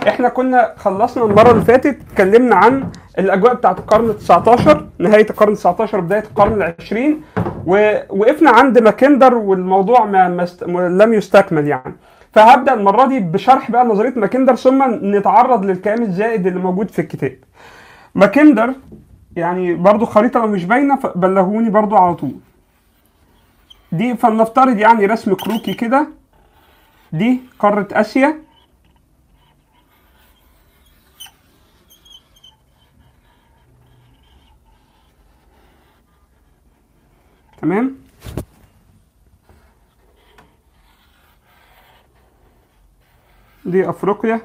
احنا كنا خلصنا المره اللي فاتت اتكلمنا عن الاجواء بتاعت القرن ال 19 نهايه القرن ال 19 بدايه القرن ال 20 ووقفنا عند ماكندر والموضوع ما ما است... ما لم يستكمل يعني فهبدا المره دي بشرح بقى نظريه ماكندر ثم نتعرض للكلام الزائد اللي موجود في الكتاب ماكندر يعني برضو خريطه لو مش باينه بلغوني برضو على طول دي فلنفترض يعني رسم كروكي كده دي قاره اسيا تمام دي افريقيا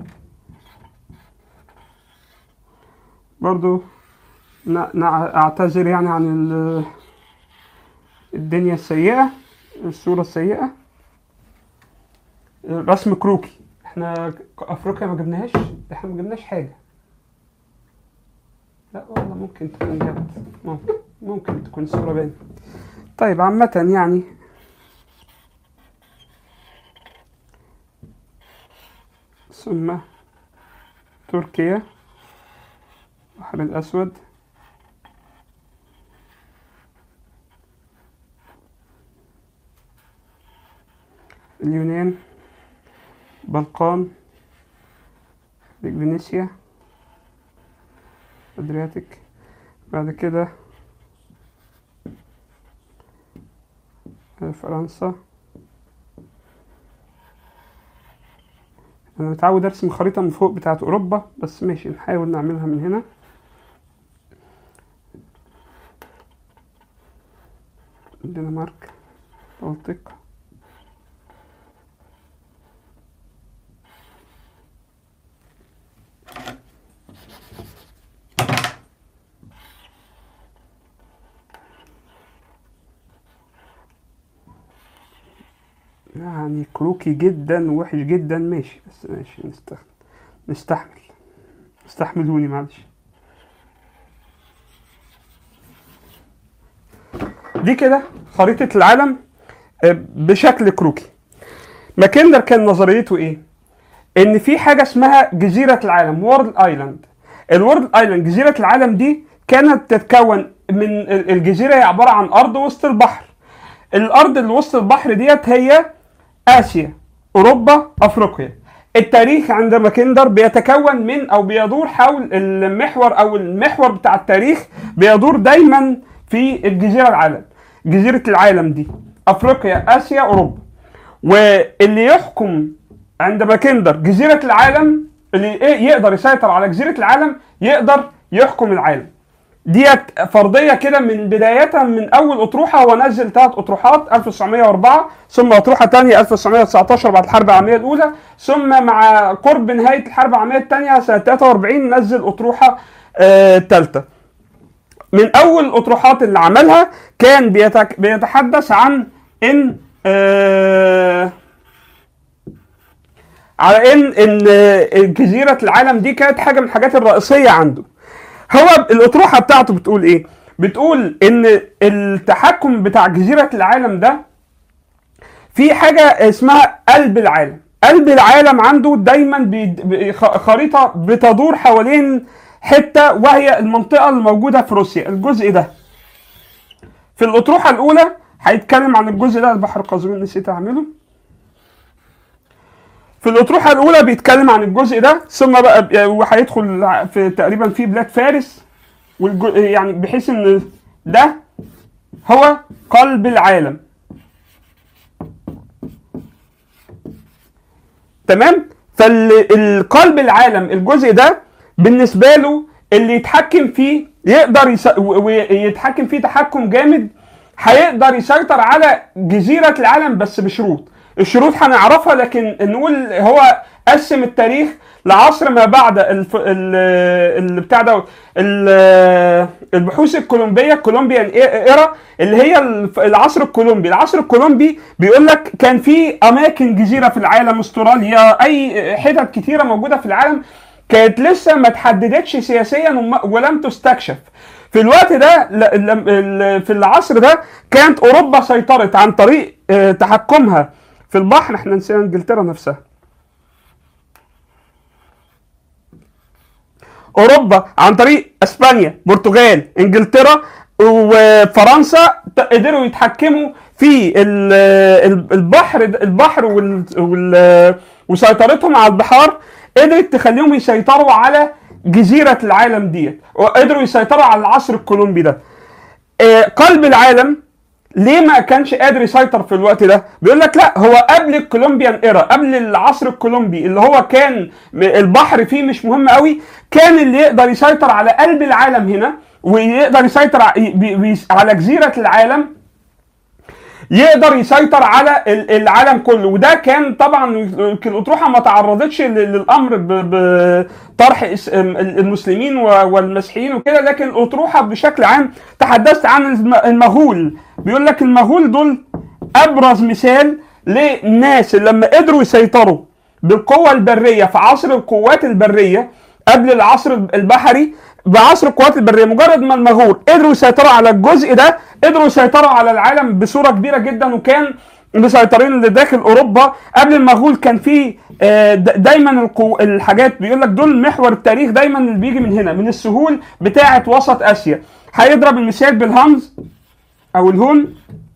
برضو ن- نع- اعتذر يعني عن ال- الدنيا السيئة الصورة السيئة رسم كروكي احنا افريقيا ما جبناهاش احنا ما جبناش حاجة لا والله ممكن تكون جت ممكن ممكن تكون الصورة باينة طيب عامة يعني ثم تركيا البحر الأسود اليونان بلقان فينيسيا أدرياتيك بعد كده فرنسا انا متعود ارسم خريطة من فوق بتاعت اوروبا بس ماشي نحاول نعملها من هنا الدنمارك بلطيق يعني كروكي جدا ووحش جدا ماشي بس ماشي نستحمل نستحمل استحملوني معلش دي كده خريطة العالم آه، بشكل كروكي ماكندر كان نظريته ايه؟ ان في حاجة اسمها جزيرة العالم وورلد ايلاند الورلد ايلاند جزيرة العالم دي كانت تتكون من ال- الجزيرة هي عبارة عن ارض وسط البحر الارض اللي وسط البحر ديت هي اسيا اوروبا افريقيا التاريخ عند ماكندر بيتكون من او بيدور حول المحور او المحور بتاع التاريخ بيدور دايما في الجزيره العالم جزيره العالم دي افريقيا اسيا اوروبا واللي يحكم عند ماكندر جزيره العالم اللي إيه يقدر يسيطر على جزيره العالم يقدر يحكم العالم ديت فرضيه كده من بدايه من اول اطروحه هو نزل ثلاث اطروحات 1904 ثم اطروحه ثانيه 1919 بعد الحرب العالميه الاولى ثم مع قرب نهايه الحرب العالميه الثانيه سنه 43 نزل اطروحه ثالثه من اول الاطروحات اللي عملها كان بيتك بيتحدث عن ان آه على ان ان جزيره العالم دي كانت حاجه من الحاجات الرئيسيه عنده هو الاطروحه بتاعته بتقول ايه بتقول ان التحكم بتاع جزيره العالم ده في حاجه اسمها قلب العالم قلب العالم عنده دايما بيد- ب- خ- خريطه بتدور حوالين حته وهي المنطقه الموجوده في روسيا الجزء ده في الاطروحه الاولى هيتكلم عن الجزء ده البحر القزوين نسيت اعمله في الأطروحة الأولى بيتكلم عن الجزء ده ثم بقى وهيدخل في تقريبا في بلاد فارس والجو يعني بحيث إن ده هو قلب العالم تمام فالقلب العالم الجزء ده بالنسبة له اللي يتحكم فيه يقدر يس... و- ويتحكم فيه تحكم جامد هيقدر يسيطر على جزيرة العالم بس بشروط الشروط هنعرفها لكن نقول هو قسم التاريخ لعصر ما بعد الف... ال... ال... بتاع ده ال... البحوث الكولومبيه كولومبيان ايرا اللي هي الف- العصر الكولومبي العصر الكولومبي بيقول لك كان في اماكن جزيره في العالم استراليا اي حتت كتيره موجوده في العالم كانت لسه ما تحددتش سياسيا وما- ولم تستكشف في الوقت ده ل- لم- ال- في العصر ده كانت اوروبا سيطرت عن طريق آه، تحكمها في البحر احنا نسينا انجلترا نفسها اوروبا عن طريق اسبانيا برتغال انجلترا وفرنسا ت- قدروا يتحكموا في ال- ال- البحر البحر وال- وال- وسيطرتهم على البحار قدرت تخليهم يسيطروا على جزيره العالم ديت وقدروا يسيطروا على العصر الكولومبي ده آه، قلب العالم ليه ما كانش قادر يسيطر في الوقت ده؟ بيقول لك لا هو قبل الكولومبيان ايرا قبل العصر الكولومبي اللي هو كان م- البحر فيه مش مهم قوي كان اللي يقدر يسيطر على قلب العالم هنا ويقدر يسيطر ع- بي- بي- على جزيره العالم يقدر يسيطر على ال- العالم كله وده كان طبعا يمكن الاطروحه ما تعرضتش لل- للامر ب- بطرح اس- المسلمين و- والمسيحيين وكده لكن الاطروحه بشكل عام تحدثت عن الم- المغول بيقول لك المغول دول ابرز مثال للناس اللي لما قدروا يسيطروا بالقوه البريه في عصر القوات البريه قبل العصر البحري بعصر القوات البريه مجرد ما المغول قدروا يسيطروا على الجزء ده قدروا يسيطروا على العالم بصوره كبيره جدا وكان مسيطرين لداخل اوروبا قبل المغول كان في آه، د- دايما القو... الحاجات بيقول لك دول محور التاريخ دايما اللي بيجي من هنا من السهول بتاعه وسط اسيا هيضرب المثال بالهمز او الهون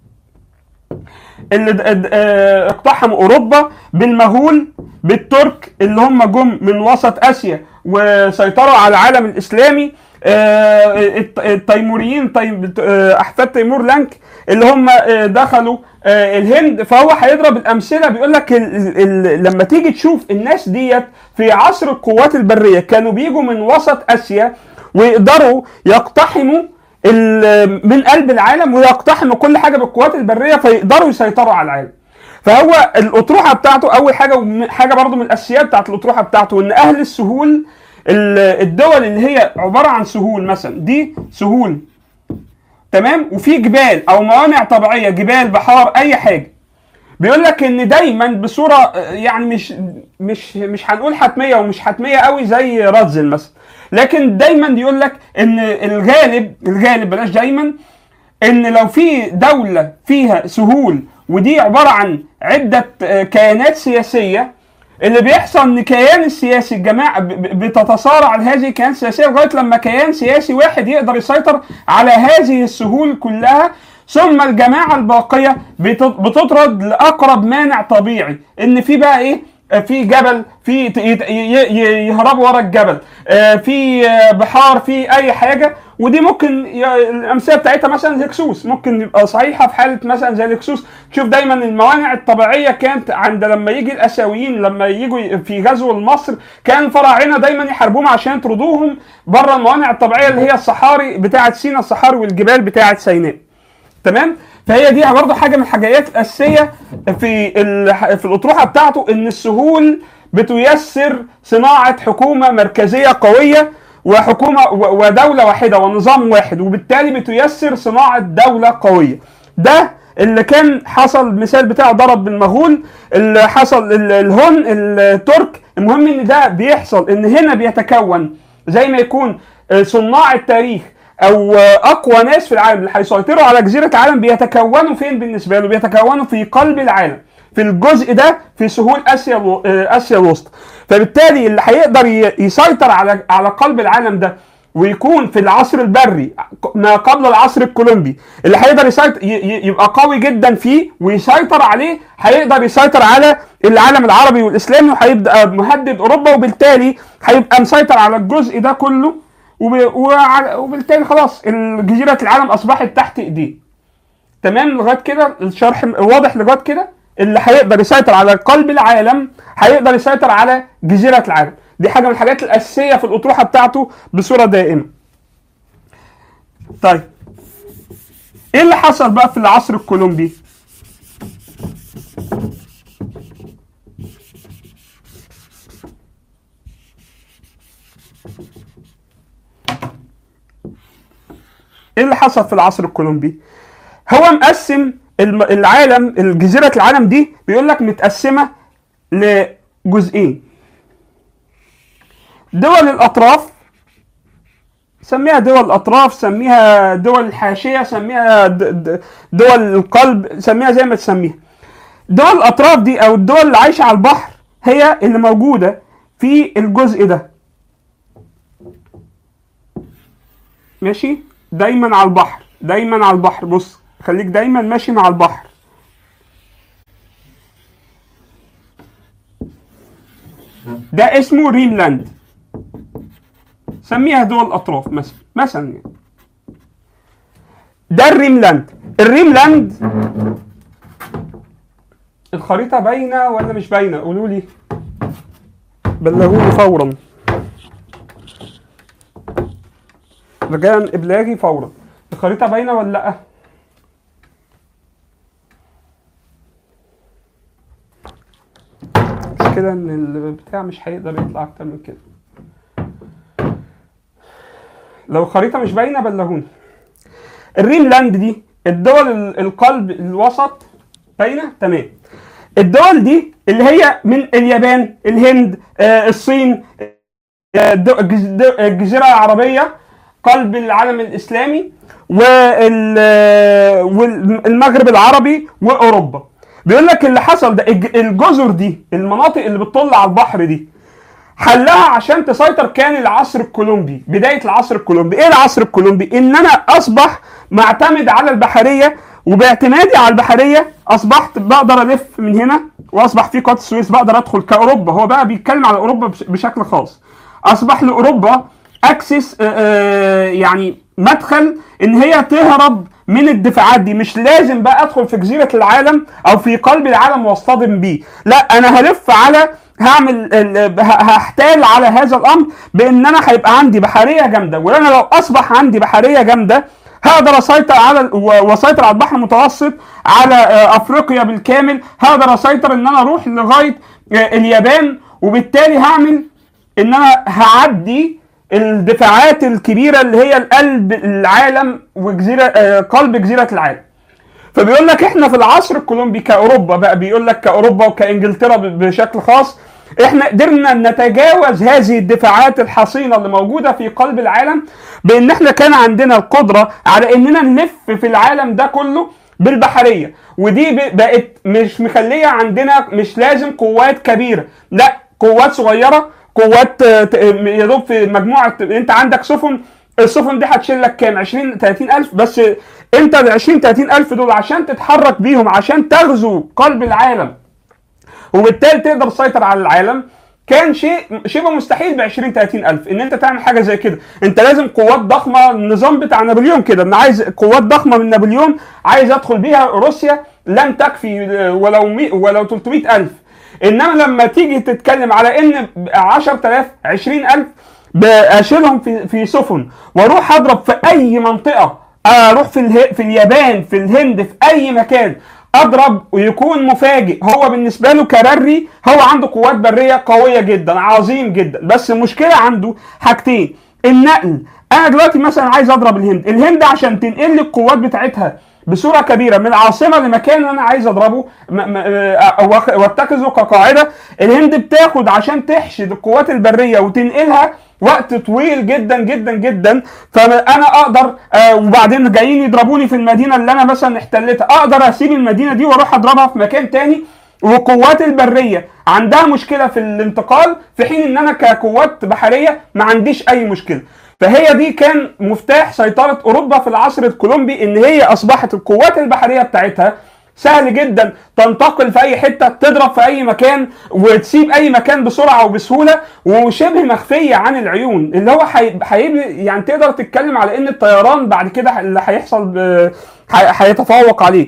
اللي د- د- آه، اقتحموا اوروبا بالمغول بالترك اللي هم جم من وسط اسيا وسيطروا على العالم الاسلامي آه، الت- التيموريين تيم- آه، احفاد تيمور لانك اللي هم آه، دخلوا آه، الهند فهو هيضرب الامثله بيقول لك ال- ال- لما تيجي تشوف الناس ديت في عصر القوات البريه كانوا بيجوا من وسط اسيا ويقدروا يقتحموا ال- من قلب العالم ويقتحموا كل حاجه بالقوات البريه فيقدروا يسيطروا على العالم فهو الاطروحه بتاعته اول حاجه وم- حاجه برضو من الاساسيات بتاعت الاطروحه بتاعته ان اهل السهول ال- الدول اللي هي عباره عن سهول مثلا دي سهول تمام وفي جبال او موانع طبيعيه جبال بحار اي حاجه بيقول لك ان دايما بصوره آه، يعني مش مش مش هنقول حتميه ومش حتميه قوي زي رادزل مثلا لكن دايما يقول لك ان الغالب الغالب بلاش دايما ان لو في دوله فيها سهول ودي عباره عن عده آه، كيانات سياسيه اللي بيحصل ان كيان السياسي الجماعه ب- ب- بتتصارع هذه الكيان السياسيه لغايه لما كيان سياسي واحد يقدر يسيطر على هذه السهول كلها ثم الجماعه الباقيه بت- بتطرد لاقرب مانع طبيعي ان في بقى ايه في جبل في ت- يت- ي- ي- يهربوا ورا الجبل آه، في آه، بحار في اي حاجه ودي ممكن ي- الامثله بتاعتها مثلا الهكسوس ممكن يبقى صحيحه في حاله مثلا زي الهكسوس تشوف دايما الموانع الطبيعيه كانت عند لما يجي الاسيويين لما يجوا في غزو لمصر كان الفراعنه دايما يحاربوهم عشان يطردوهم بره الموانع الطبيعيه اللي هي الصحاري بتاعه سينا الصحاري والجبال بتاعه سيناء تمام فهي دي برضه حاجه من الحاجات الاساسيه في ال- في الاطروحه بتاعته ان السهول بتيسر صناعه حكومه مركزيه قويه وحكومه و- ودوله واحده ونظام واحد وبالتالي بتيسر صناعه دوله قويه ده اللي كان حصل المثال بتاعه ضرب بالمغول اللي حصل ال- الهون الترك المهم ان ده بيحصل ان هنا بيتكون زي ما يكون آه، صناع التاريخ او اقوى ناس في العالم اللي هيسيطروا على جزيره العالم بيتكونوا فين بالنسبه له بيتكونوا في قلب العالم في الجزء ده في سهول اسيا الو- آه، اسيا الوسطى فبالتالي اللي هيقدر ي- يسيطر على على قلب العالم ده ويكون في العصر البري ما قبل العصر الكولومبي اللي هيقدر يسيطر ي- ي- يبقى قوي جدا فيه ويسيطر عليه هيقدر يسيطر على العالم العربي والاسلامي وهيبقى مهدد اوروبا وبالتالي هيبقى مسيطر على الجزء ده كله وب... وع- وبالتالي خلاص جزيره العالم اصبحت تحت ايديه تمام لغايه كده الشرح واضح لغايه كده اللي هيقدر يسيطر على قلب العالم هيقدر يسيطر على جزيره العالم دي حاجه من الحاجات الاساسيه في الاطروحه بتاعته بصوره دائمه طيب ايه اللي حصل بقى في العصر الكولومبي ايه اللي حصل في العصر الكولومبي هو مقسم الم- العالم الجزيرة العالم دي بيقول لك متقسمة لجزئين دول الأطراف سميها دول الأطراف سميها دول الحاشية سميها د- د- دول القلب سميها زي ما تسميها دول الأطراف دي أو الدول اللي عايشة على البحر هي اللي موجودة في الجزء ده ماشي دايما على البحر دايما على البحر بص خليك دايما ماشي مع البحر ده اسمه ريملاند سميها دول الاطراف مثلا مثلا يعني. ده الريملاند الريملاند الخريطه باينه ولا مش باينه قولوا لي بلغوني فورا رجاء ابلاغي فورا الخريطه باينه ولا لا كده ان البتاع مش هيقدر يطلع اكتر من كده لو الخريطه مش باينه بلغوني الريملاند دي الدول ال- القلب الوسط باينه تمام الدول دي اللي هي من اليابان الهند آه الصين آه، الد- الجز- الد- الجزيره العربيه قلب العالم الاسلامي وال- آه، والمغرب العربي واوروبا بيقول لك اللي حصل ده الج- الجزر دي المناطق اللي بتطل على البحر دي حلها عشان تسيطر كان العصر الكولومبي بدايه العصر الكولومبي ايه العصر الكولومبي ان انا اصبح معتمد على البحريه وباعتمادي على البحريه اصبحت بقدر الف من هنا واصبح في قناه السويس بقدر ادخل كاوروبا هو بقى بيتكلم على اوروبا بش- بشكل خاص اصبح لاوروبا اكسس يعني مدخل ان هي تهرب من الدفاعات دي مش لازم بقى ادخل في جزيره العالم او في قلب العالم واصطدم بيه لا انا هلف على هعمل ال- ه- هحتال على هذا الامر بان انا هيبقى عندي بحريه جامده وانا لو اصبح عندي بحريه جامده هقدر اسيطر على ال- و- واسيطر على البحر المتوسط على آه، افريقيا بالكامل هقدر اسيطر ان انا اروح لغايه آه، اليابان وبالتالي هعمل ان انا هعدي الدفاعات الكبيره اللي هي القلب العالم وجزيره آه، قلب جزيره العالم فبيقول لك احنا في العصر الكولومبي كاوروبا بقى بيقول لك كاوروبا وكانجلترا ب- بشكل خاص احنا قدرنا نتجاوز هذه الدفاعات الحصينه اللي موجوده في قلب العالم بان احنا كان عندنا القدره على اننا نلف في العالم ده كله بالبحريه ودي ب- بقت مش مخليه عندنا مش لازم قوات كبيره لا قوات صغيره قوات آه، ت- يا دوب في مجموعه انت عندك سفن السفن دي هتشيل لك كام 20 30 الف بس انت ال 20 30 الف دول عشان تتحرك بيهم عشان تغزو قلب العالم وبالتالي تقدر تسيطر على العالم كان شيء شبه مستحيل ب 20 30 الف ان انت تعمل حاجه زي كده انت لازم قوات ضخمه النظام بتاع نابليون كده انا عايز قوات ضخمه من نابليون عايز ادخل بيها روسيا لن تكفي ولو مي ولو 300 الف انما لما تيجي تتكلم على ان 10000 20000 بشيلهم في في سفن واروح اضرب في اي منطقه اروح في اله... في اليابان في الهند في اي مكان اضرب ويكون مفاجئ هو بالنسبه له كرري هو عنده قوات بريه قويه جدا عظيم جدا بس المشكله عنده حاجتين النقل انا دلوقتي مثلا عايز اضرب الهند الهند عشان تنقل لي القوات بتاعتها بصوره كبيره من عاصمه لمكان انا عايز اضربه م- م- آه، واخ- واتخذه كقاعده الهند بتاخد عشان تحشد القوات البريه وتنقلها وقت طويل جدا جدا جدا فانا اقدر آه وبعدين جايين يضربوني في المدينه اللي انا مثلا احتلتها اقدر اسيب المدينه دي واروح اضربها في مكان تاني والقوات البريه عندها مشكله في الانتقال في حين ان انا كقوات بحريه ما عنديش اي مشكله فهي دي كان مفتاح سيطره اوروبا في العصر الكولومبي ان هي اصبحت القوات البحريه بتاعتها سهل جدا تنتقل في اي حته تضرب في اي مكان وتسيب اي مكان بسرعه وبسهوله وشبه مخفيه عن العيون اللي هو حي... حي... يعني تقدر تتكلم على ان الطيران بعد كده اللي هيحصل ب... حي... هيتفوق عليه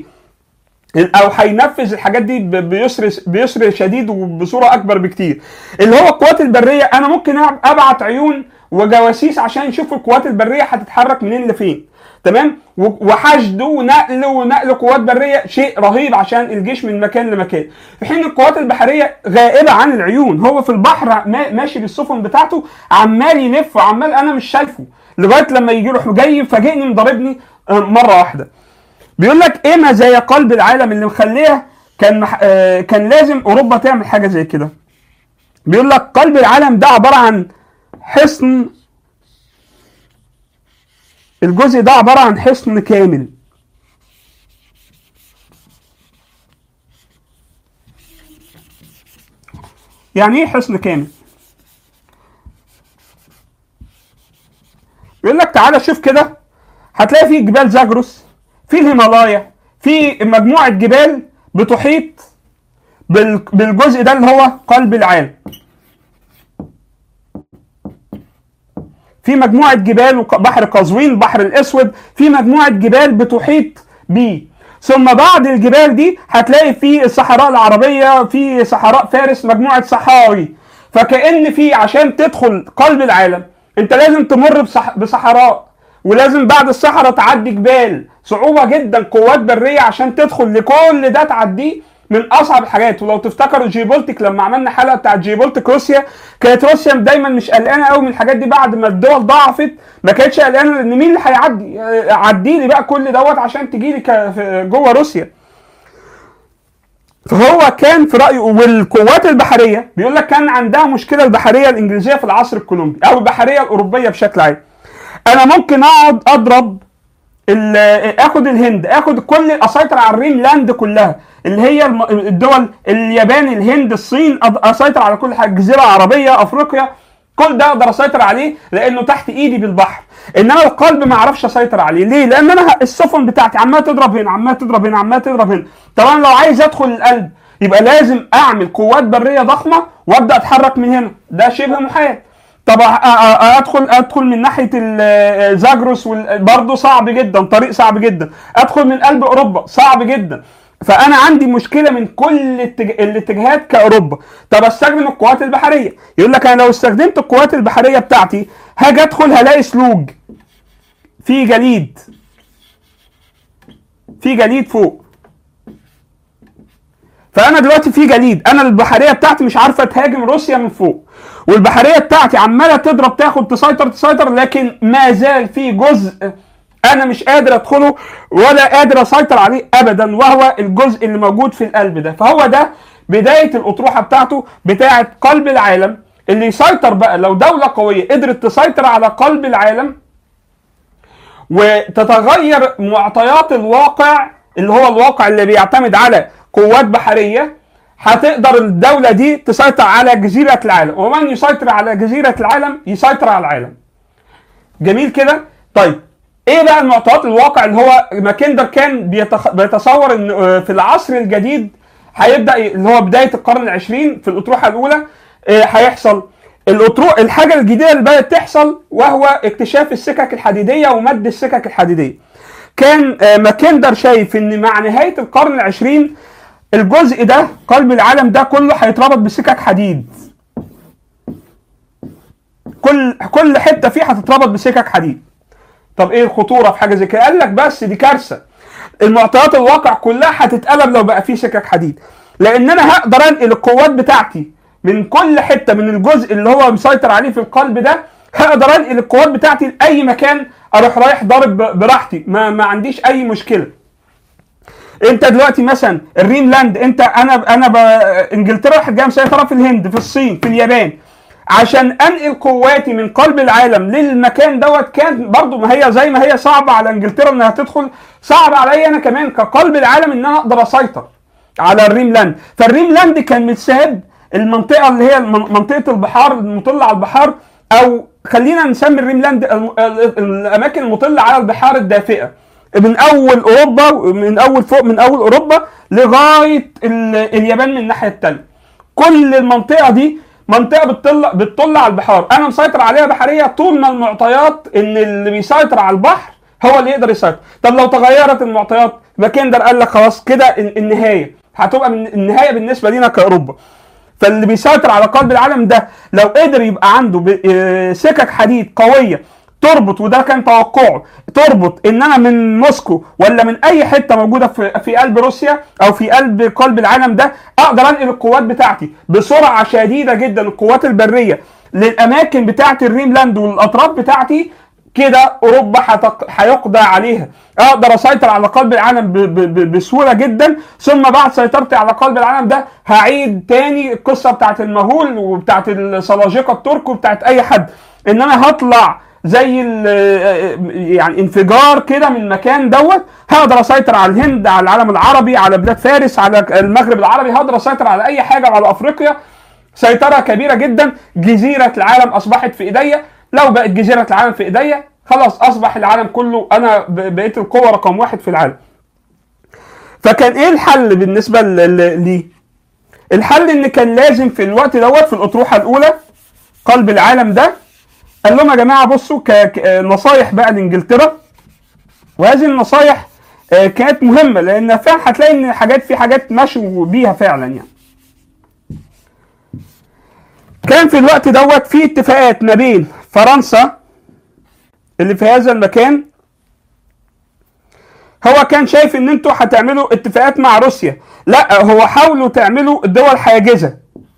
او هينفذ الحاجات دي ب- بيسر بيسر شديد وبصوره اكبر بكتير اللي هو القوات البريه انا ممكن أب- ابعت عيون وجواسيس عشان يشوفوا القوات البريه هتتحرك منين لفين تمام و- وحشد ونقل ونقل قوات بريه شيء رهيب عشان الجيش من مكان لمكان في حين القوات البحريه غائبه عن العيون هو في البحر ما- ماشي بالسفن بتاعته عمال يلف وعمال انا مش شايفه لغايه لما يجي يروح جاي يفاجئني مضاربني آه، مره واحده بيقول لك ايه مزايا قلب العالم اللي مخليه كان مح... آه كان لازم اوروبا تعمل حاجه زي كده بيقول لك قلب العالم ده عباره عن حصن الجزء ده عباره عن حصن كامل يعني ايه حصن كامل يقول لك تعالى شوف كده هتلاقي في جبال زاجروس في الهيمالايا في مجموعه جبال بتحيط بال- بالجزء ده اللي هو قلب العالم في مجموعة جبال وق- بحر قزوين البحر الأسود في مجموعة جبال بتحيط بيه ثم بعد الجبال دي هتلاقي في الصحراء العربية في صحراء فارس مجموعة صحاري فكأن في عشان تدخل قلب العالم انت لازم تمر بصح بصحراء ولازم بعد الصحراء تعدي جبال صعوبة جدا قوات برية عشان تدخل لكل ده تعديه من اصعب الحاجات ولو تفتكروا جيبولتك لما عملنا حلقه بتاعت جيبولتك روسيا كانت روسيا دايما مش قلقانه قوي من الحاجات دي بعد ما الدول ضعفت ما كانتش قلقانه لان مين اللي هيعدي آه، عدي لي بقى كل دوت عشان تجي لي ك- في- جوه روسيا فهو كان في رايه والقوات البحريه بيقول لك كان عندها مشكله البحريه الانجليزيه في العصر الكولومبي او البحريه الاوروبيه بشكل عام انا ممكن اقعد اضرب ال- اخد الهند اخد كل اسيطر على الريم لاند كلها اللي هي الم- الدول اليابان الهند الصين أض- اسيطر على كل حاجه الجزيره العربيه افريقيا كل ده اقدر اسيطر عليه لانه تحت ايدي بالبحر انما القلب ما اعرفش اسيطر عليه ليه لان انا ه- السفن بتاعتي عماله تضرب هنا عماله تضرب هنا عماله تضرب هنا طب انا لو عايز ادخل القلب يبقى لازم اعمل قوات بريه ضخمه وابدا اتحرك من هنا ده شبه محال طب أ- أ- أ- ادخل ادخل من ناحيه ال- زاجروس برضه صعب جدا طريق صعب جدا ادخل من قلب اوروبا صعب جدا فانا عندي مشكله من كل الاتج- الاتجاهات كاوروبا طب استخدم القوات البحريه يقول لك انا لو استخدمت القوات البحريه بتاعتي هاجي ادخل هلاقي سلوج في جليد في جليد فوق فانا دلوقتي في جليد انا البحريه بتاعتي مش عارفه تهاجم روسيا من فوق والبحريه بتاعتي عماله تضرب تاخد تسيطر تسيطر لكن ما زال في جزء انا مش قادر ادخله ولا قادر اسيطر عليه ابدا وهو الجزء اللي موجود في القلب ده فهو ده بدايه الاطروحه بتاعته بتاعه قلب العالم اللي يسيطر بقى لو دوله قويه قدرت تسيطر على قلب العالم وتتغير معطيات الواقع اللي هو الواقع اللي بيعتمد على قوات بحريه هتقدر الدوله دي تسيطر على جزيره العالم ومن يسيطر على جزيره العالم يسيطر على العالم جميل كده طيب ايه بقى المعطيات الواقع اللي هو ماكندر كان بيتخ... بيتصور ان آه، في العصر الجديد هيبدا ي- اللي هو بدايه القرن العشرين في الاطروحه الاولى آه، هيحصل الاطروح الحاجه الجديده اللي بدات تحصل وهو اكتشاف السكك الحديديه ومد السكك الحديديه كان آه، ماكندر شايف ان مع نهايه القرن العشرين الجزء ده قلب العالم ده كله هيتربط بسكك حديد كل كل حته فيه هتتربط بسكك حديد طب ايه الخطوره في حاجه زي كده قال لك بس دي كارثه المعطيات الواقع كلها هتتقلب لو بقى فيه سكك حديد لان انا هقدر انقل القوات بتاعتي من كل حته من الجزء اللي هو مسيطر عليه في القلب ده هقدر انقل القوات بتاعتي لاي مكان اروح رايح ضارب ب- براحتي ما, ما عنديش اي مشكله انت دلوقتي مثلا الرينلاند انت انا انا ب... انجلترا راحت جايه مسيطره في الهند في الصين في اليابان عشان انقل قواتي من قلب العالم للمكان دوت كان برضو ما هي زي ما هي صعبه على انجلترا انها تدخل صعب عليا انا كمان كقلب العالم ان انا اقدر اسيطر على الريملاند فالريملاند كان متساب المنطقه اللي هي المن- منطقه البحار المطله على البحار او خلينا نسمي الريملاند الم- ال- الاماكن المطله على البحار الدافئه من اول اوروبا من اول فوق من اول اوروبا لغايه ال- اليابان من الناحيه الثانيه كل المنطقه دي منطقه بتطل بتطل على البحار انا مسيطر عليها بحريه طول ما المعطيات ان اللي بيسيطر على البحر هو اللي يقدر يسيطر طب لو تغيرت المعطيات ماكندر قال لك خلاص كده ال- النهايه هتبقى من النهايه بالنسبه لنا كاوروبا فاللي بيسيطر على قلب العالم ده لو قدر يبقى عنده ب- آه، سكك حديد قويه تربط وده كان توقعه تربط ان انا من موسكو ولا من اي حته موجوده في في قلب روسيا او في قلب قلب العالم ده اقدر انقل القوات بتاعتي بسرعه شديده جدا القوات البريه للاماكن بتاعه الريملاند والاطراف بتاعتي كده اوروبا هتق- هيقضى عليها اقدر اسيطر على قلب العالم ب- ب- ب- بسهوله جدا ثم بعد سيطرتي على قلب العالم ده هعيد تاني القصه بتاعت المغول وبتاعت السلاجقه الترك وبتاعت اي حد ان انا هطلع زي ال- يعني انفجار كده من المكان دوت هقدر اسيطر على الهند على العالم العربي على بلاد فارس على المغرب العربي هقدر اسيطر على اي حاجه على افريقيا سيطره كبيره جدا جزيره العالم اصبحت في ايديا لو بقت جزيره العالم في ايديا خلاص اصبح العالم كله انا ب- بقيت القوه رقم واحد في العالم فكان ايه الحل بالنسبه ل- ل- ليه الحل ان كان لازم في الوقت دوت في الاطروحه الاولى قلب العالم ده قال لهم يا جماعه بصوا ك- ك- نصايح بقى لانجلترا وهذه النصايح آه، كانت مهمه لان فعلا هتلاقي ان حاجات في حاجات مشوا بيها فعلا يعني كان في الوقت دوت في اتفاقات ما بين فرنسا اللي في هذا المكان هو كان شايف ان انتوا هتعملوا اتفاقات مع روسيا لا هو حاولوا تعملوا الدول حاجزه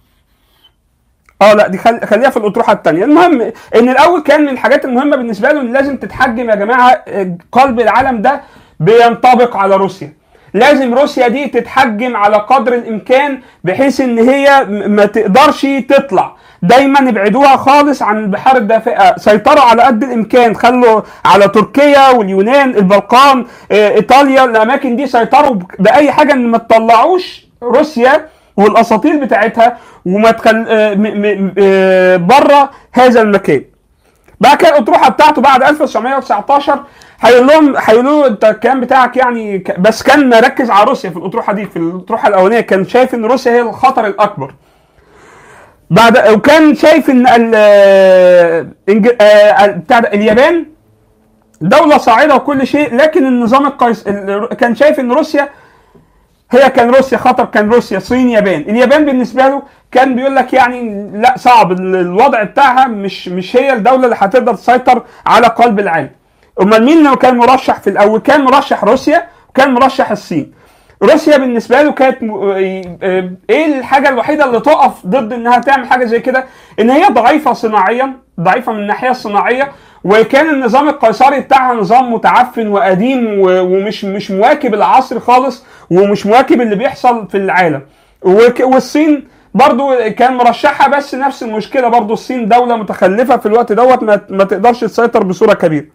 اه لا دي خل... خليها في الاطروحه الثانيه المهم ان الاول كان من الحاجات المهمه بالنسبه له ان لازم تتحجم يا جماعه آه، قلب العالم ده بينطبق على روسيا لازم روسيا دي تتحجم على قدر الامكان بحيث ان هي م- ما تقدرش تطلع دايما ابعدوها خالص عن البحار الدافئه سيطروا على قد الامكان خلوا على تركيا واليونان البلقان آه، ايطاليا الاماكن دي سيطروا ب- باي حاجه ان ما تطلعوش روسيا والاساطيل بتاعتها وما تخل آه، م- م- آه، بره هذا المكان بعد كده الاطروحه بتاعته بعد 1919 هيقول لهم هيقولوا له انت الكلام بتاعك يعني ك- بس كان مركز على روسيا في الاطروحه دي في الاطروحه الاولانيه كان شايف ان روسيا هي الخطر الاكبر بعد وكان شايف ان ال إنج- آه، بتاع ده، اليابان دولة صاعدة وكل شيء لكن النظام القيس ال- كان شايف ان روسيا هي كان روسيا خطر كان روسيا صين يابان اليابان بالنسبه له كان بيقول لك يعني لا صعب ال- الوضع بتاعها مش مش هي الدوله اللي هتقدر تسيطر على قلب العالم امال مين اللي كان مرشح في الاول كان مرشح روسيا وكان مرشح الصين روسيا بالنسبه له كانت م- آه، ايه الحاجه الوحيده اللي تقف ضد انها تعمل حاجه زي كده ان هي ضعيفه صناعيا ضعيفه من الناحيه الصناعيه وكان النظام القيصري بتاعها نظام متعفن وقديم و- ومش مش مواكب العصر خالص ومش مواكب اللي بيحصل في العالم وك- والصين برضو كان مرشحها بس نفس المشكله برضو الصين دوله متخلفه في الوقت دوت ما, ما تقدرش تسيطر بصوره كبيره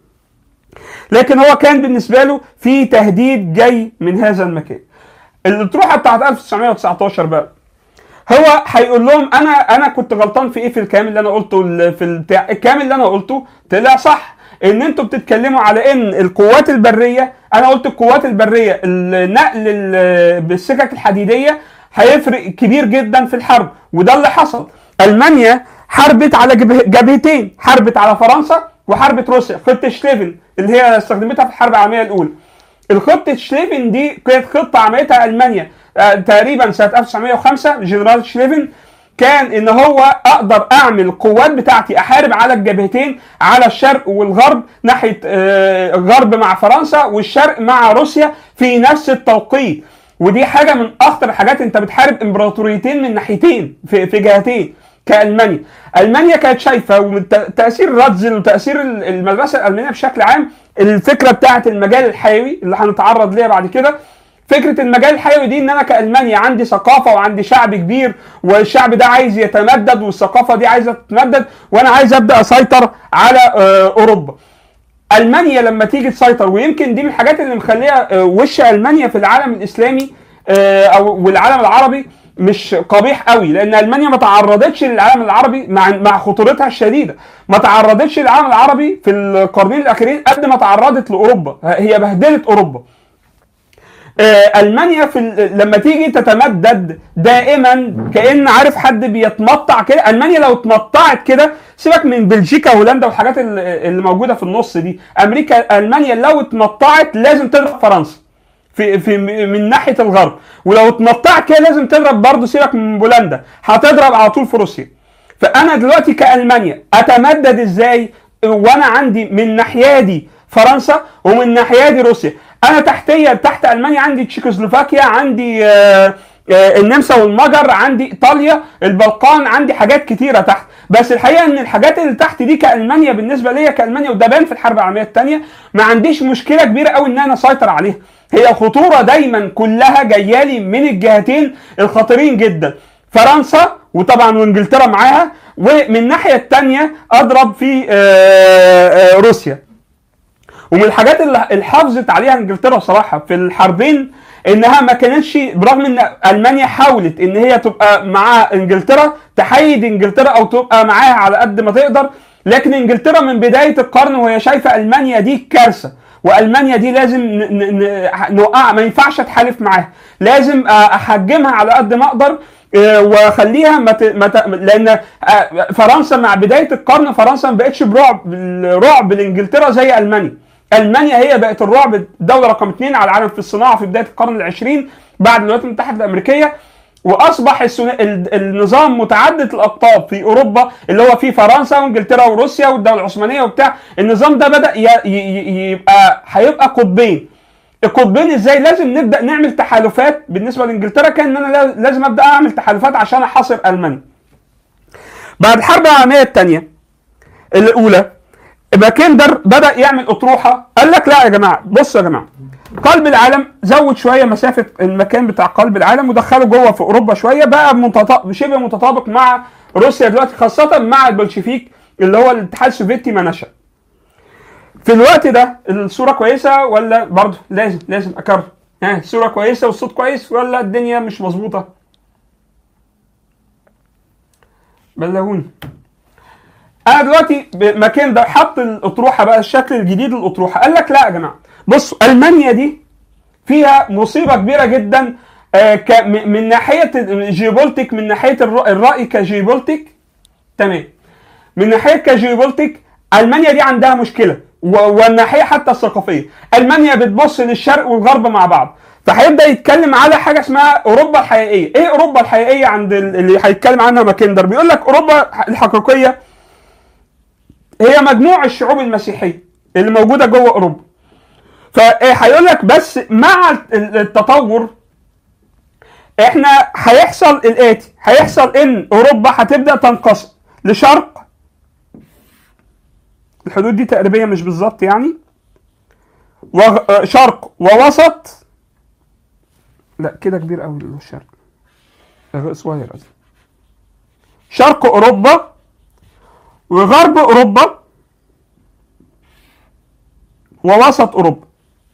لكن هو كان بالنسبه له في تهديد جاي من هذا المكان الاطروحه بتاعت 1919 بقى هو هيقول لهم انا انا كنت غلطان في ايه في الكلام اللي انا قلته ال- في البتاع الكلام اللي انا قلته طلع صح ان انتوا بتتكلموا على ان القوات البريه انا قلت القوات البريه النقل ال- بالسكك الحديديه هيفرق كبير جدا في الحرب وده اللي حصل المانيا حاربت على جبه- جبهتين حاربت على فرنسا وحاربت روسيا خطه شليفن اللي هي استخدمتها في الحرب العالميه الاولى الخطه شليفن دي كانت خطه عملتها المانيا آه، تقريبا سنه 1905 جنرال شليفن كان ان هو اقدر اعمل القوات بتاعتي احارب على الجبهتين على الشرق والغرب ناحيه آه، الغرب مع فرنسا والشرق مع روسيا في نفس التوقيت ودي حاجه من اخطر الحاجات انت بتحارب امبراطوريتين من ناحيتين في في جهتين كالمانيا المانيا كانت شايفه ومن تأ- تاثير رادزل وتاثير ال- المدرسه الالمانيه بشكل عام الفكره بتاعه المجال الحيوي اللي هنتعرض ليها بعد كده فكره المجال الحيوي دي ان انا كالمانيا عندي ثقافه وعندي شعب كبير والشعب ده عايز يتمدد والثقافه دي عايزه تتمدد وانا عايز ابدا اسيطر على آه، اوروبا المانيا لما تيجي تسيطر ويمكن دي من الحاجات اللي مخليه آه، وش المانيا في العالم الاسلامي آه، او والعالم العربي مش قبيح قوي لان المانيا ما تعرضتش للعالم العربي مع مع خطورتها الشديده ما تعرضتش للعالم العربي في القرنين الاخيرين قد ما تعرضت لاوروبا هي بهدلت اوروبا آه، المانيا في ال- لما تيجي تتمدد دائما كان عارف حد بيتمطع كده المانيا لو اتمطعت كده سيبك من بلجيكا وهولندا والحاجات ال- اللي موجوده في النص دي امريكا المانيا لو اتمطعت لازم تضرب فرنسا في في من ناحيه الغرب ولو اتمطعت كده لازم تضرب برضه سيبك من بولندا هتضرب على طول في روسيا فانا دلوقتي كالمانيا اتمدد ازاي وانا عندي من ناحيادي فرنسا ومن ناحيادي روسيا انا تحتيه تحت المانيا عندي تشيكوسلوفاكيا عندي آه، آه، النمسا والمجر عندي ايطاليا البلقان عندي حاجات كتيره تحت بس الحقيقه ان الحاجات اللي تحت دي كالمانيا بالنسبه ليا كالمانيا وده بان في الحرب العالميه الثانيه ما عنديش مشكله كبيره قوي ان انا اسيطر عليها هي خطوره دايما كلها جايه لي من الجهتين الخطيرين جدا فرنسا وطبعا وانجلترا معاها ومن الناحيه الثانيه اضرب في آه، آه، روسيا ومن الحاجات اللي اللي حافظت عليها انجلترا صراحه في الحربين انها ما كانتش برغم ان المانيا حاولت ان هي تبقى مع انجلترا تحيد انجلترا او تبقى معاها على قد ما تقدر لكن انجلترا من بدايه القرن وهي شايفه المانيا دي كارثه والمانيا دي لازم ن- ن- ن- نوقع ما ينفعش اتحالف معاها لازم احجمها على قد ما اقدر آه، واخليها ما ت... ما ت... لان آه، فرنسا مع بدايه القرن فرنسا ما بقتش برعب رعب لانجلترا زي المانيا المانيا هي بقت الرعب الدوله رقم اثنين على العالم في الصناعه في بدايه القرن العشرين بعد الولايات المتحده الامريكيه واصبح السنا... ال- النظام متعدد الاقطاب في اوروبا اللي هو فيه فرنسا وانجلترا وروسيا والدوله العثمانيه وبتاع النظام ده بدا ي... ي... ي- يبقى هيبقى قطبين القطبين ازاي لازم نبدا نعمل تحالفات بالنسبه لانجلترا كان ان انا لا- لازم ابدا اعمل تحالفات عشان احاصر المانيا بعد الحرب العالميه الثانيه الاولى ماكندر بدا يعمل اطروحه قال لك لا يا جماعه بصوا يا جماعه قلب العالم زود شويه مسافه المكان بتاع قلب العالم ودخله جوه في اوروبا شويه بقى متطابق شبه متطابق مع روسيا دلوقتي خاصه مع البلشفيك اللي هو الاتحاد السوفيتي ما نشأ في الوقت ده الصوره كويسه ولا برضه لازم لازم اكرر ها الصوره كويسه والصوت كويس ولا الدنيا مش مظبوطه بلغوني انا دلوقتي مكان ده حط الاطروحه بقى الشكل الجديد للاطروحه قال لك لا يا جماعه بصوا المانيا دي فيها مصيبه كبيره جدا آه، ك- م- من ناحيه الجيوبولتيك من ناحيه الر- الراي كجيوبولتيك تمام من ناحيه كجيوبولتيك المانيا دي عندها مشكله و- والناحيه حتى الثقافيه المانيا بتبص للشرق والغرب مع بعض فهيبدا يتكلم على حاجه اسمها اوروبا الحقيقيه ايه اوروبا الحقيقيه عند ال- اللي هيتكلم عنها ماكندر بيقول لك اوروبا الحقيقيه هي مجموع الشعوب المسيحيه اللي موجوده جوه اوروبا فهيقول لك بس مع ال- التطور احنا هيحصل الاتي هيحصل ان اوروبا هتبدا تنقسم لشرق الحدود دي تقريبا مش بالظبط يعني وغ... شرق ووسط لا كده كبير قوي الشرق ده صغير قصدي شرق اوروبا وغرب اوروبا ووسط اوروبا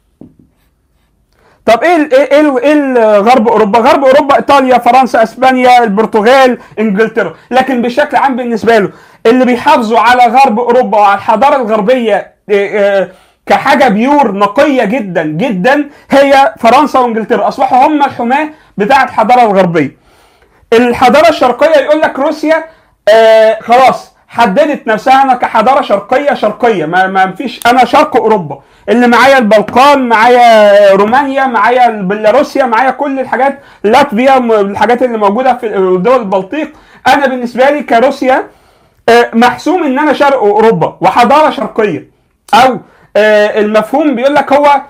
طب ايه ال ايه ال ايه ال- غرب اوروبا؟ غرب اوروبا ايطاليا، فرنسا، اسبانيا، البرتغال، انجلترا، لكن بشكل عام بالنسبه له اللي بيحافظوا على غرب اوروبا وعلى الحضاره الغربيه إيه، إيه، كحاجه بيور نقيه جدا جدا هي فرنسا وانجلترا، اصبحوا هم الحماه بتاعه الحضاره الغربيه. الحضاره الشرقيه يقول لك روسيا آه خلاص حددت نفسها انا كحضاره شرقيه شرقيه ما, ما فيش انا شرق اوروبا اللي معايا البلقان معايا رومانيا معايا بيلاروسيا معايا كل الحاجات لاتفيا م- الحاجات اللي موجوده في دول البلطيق انا بالنسبه لي كروسيا آه، محسوم ان انا شرق اوروبا وحضاره شرقيه او آه، المفهوم بيقول لك هو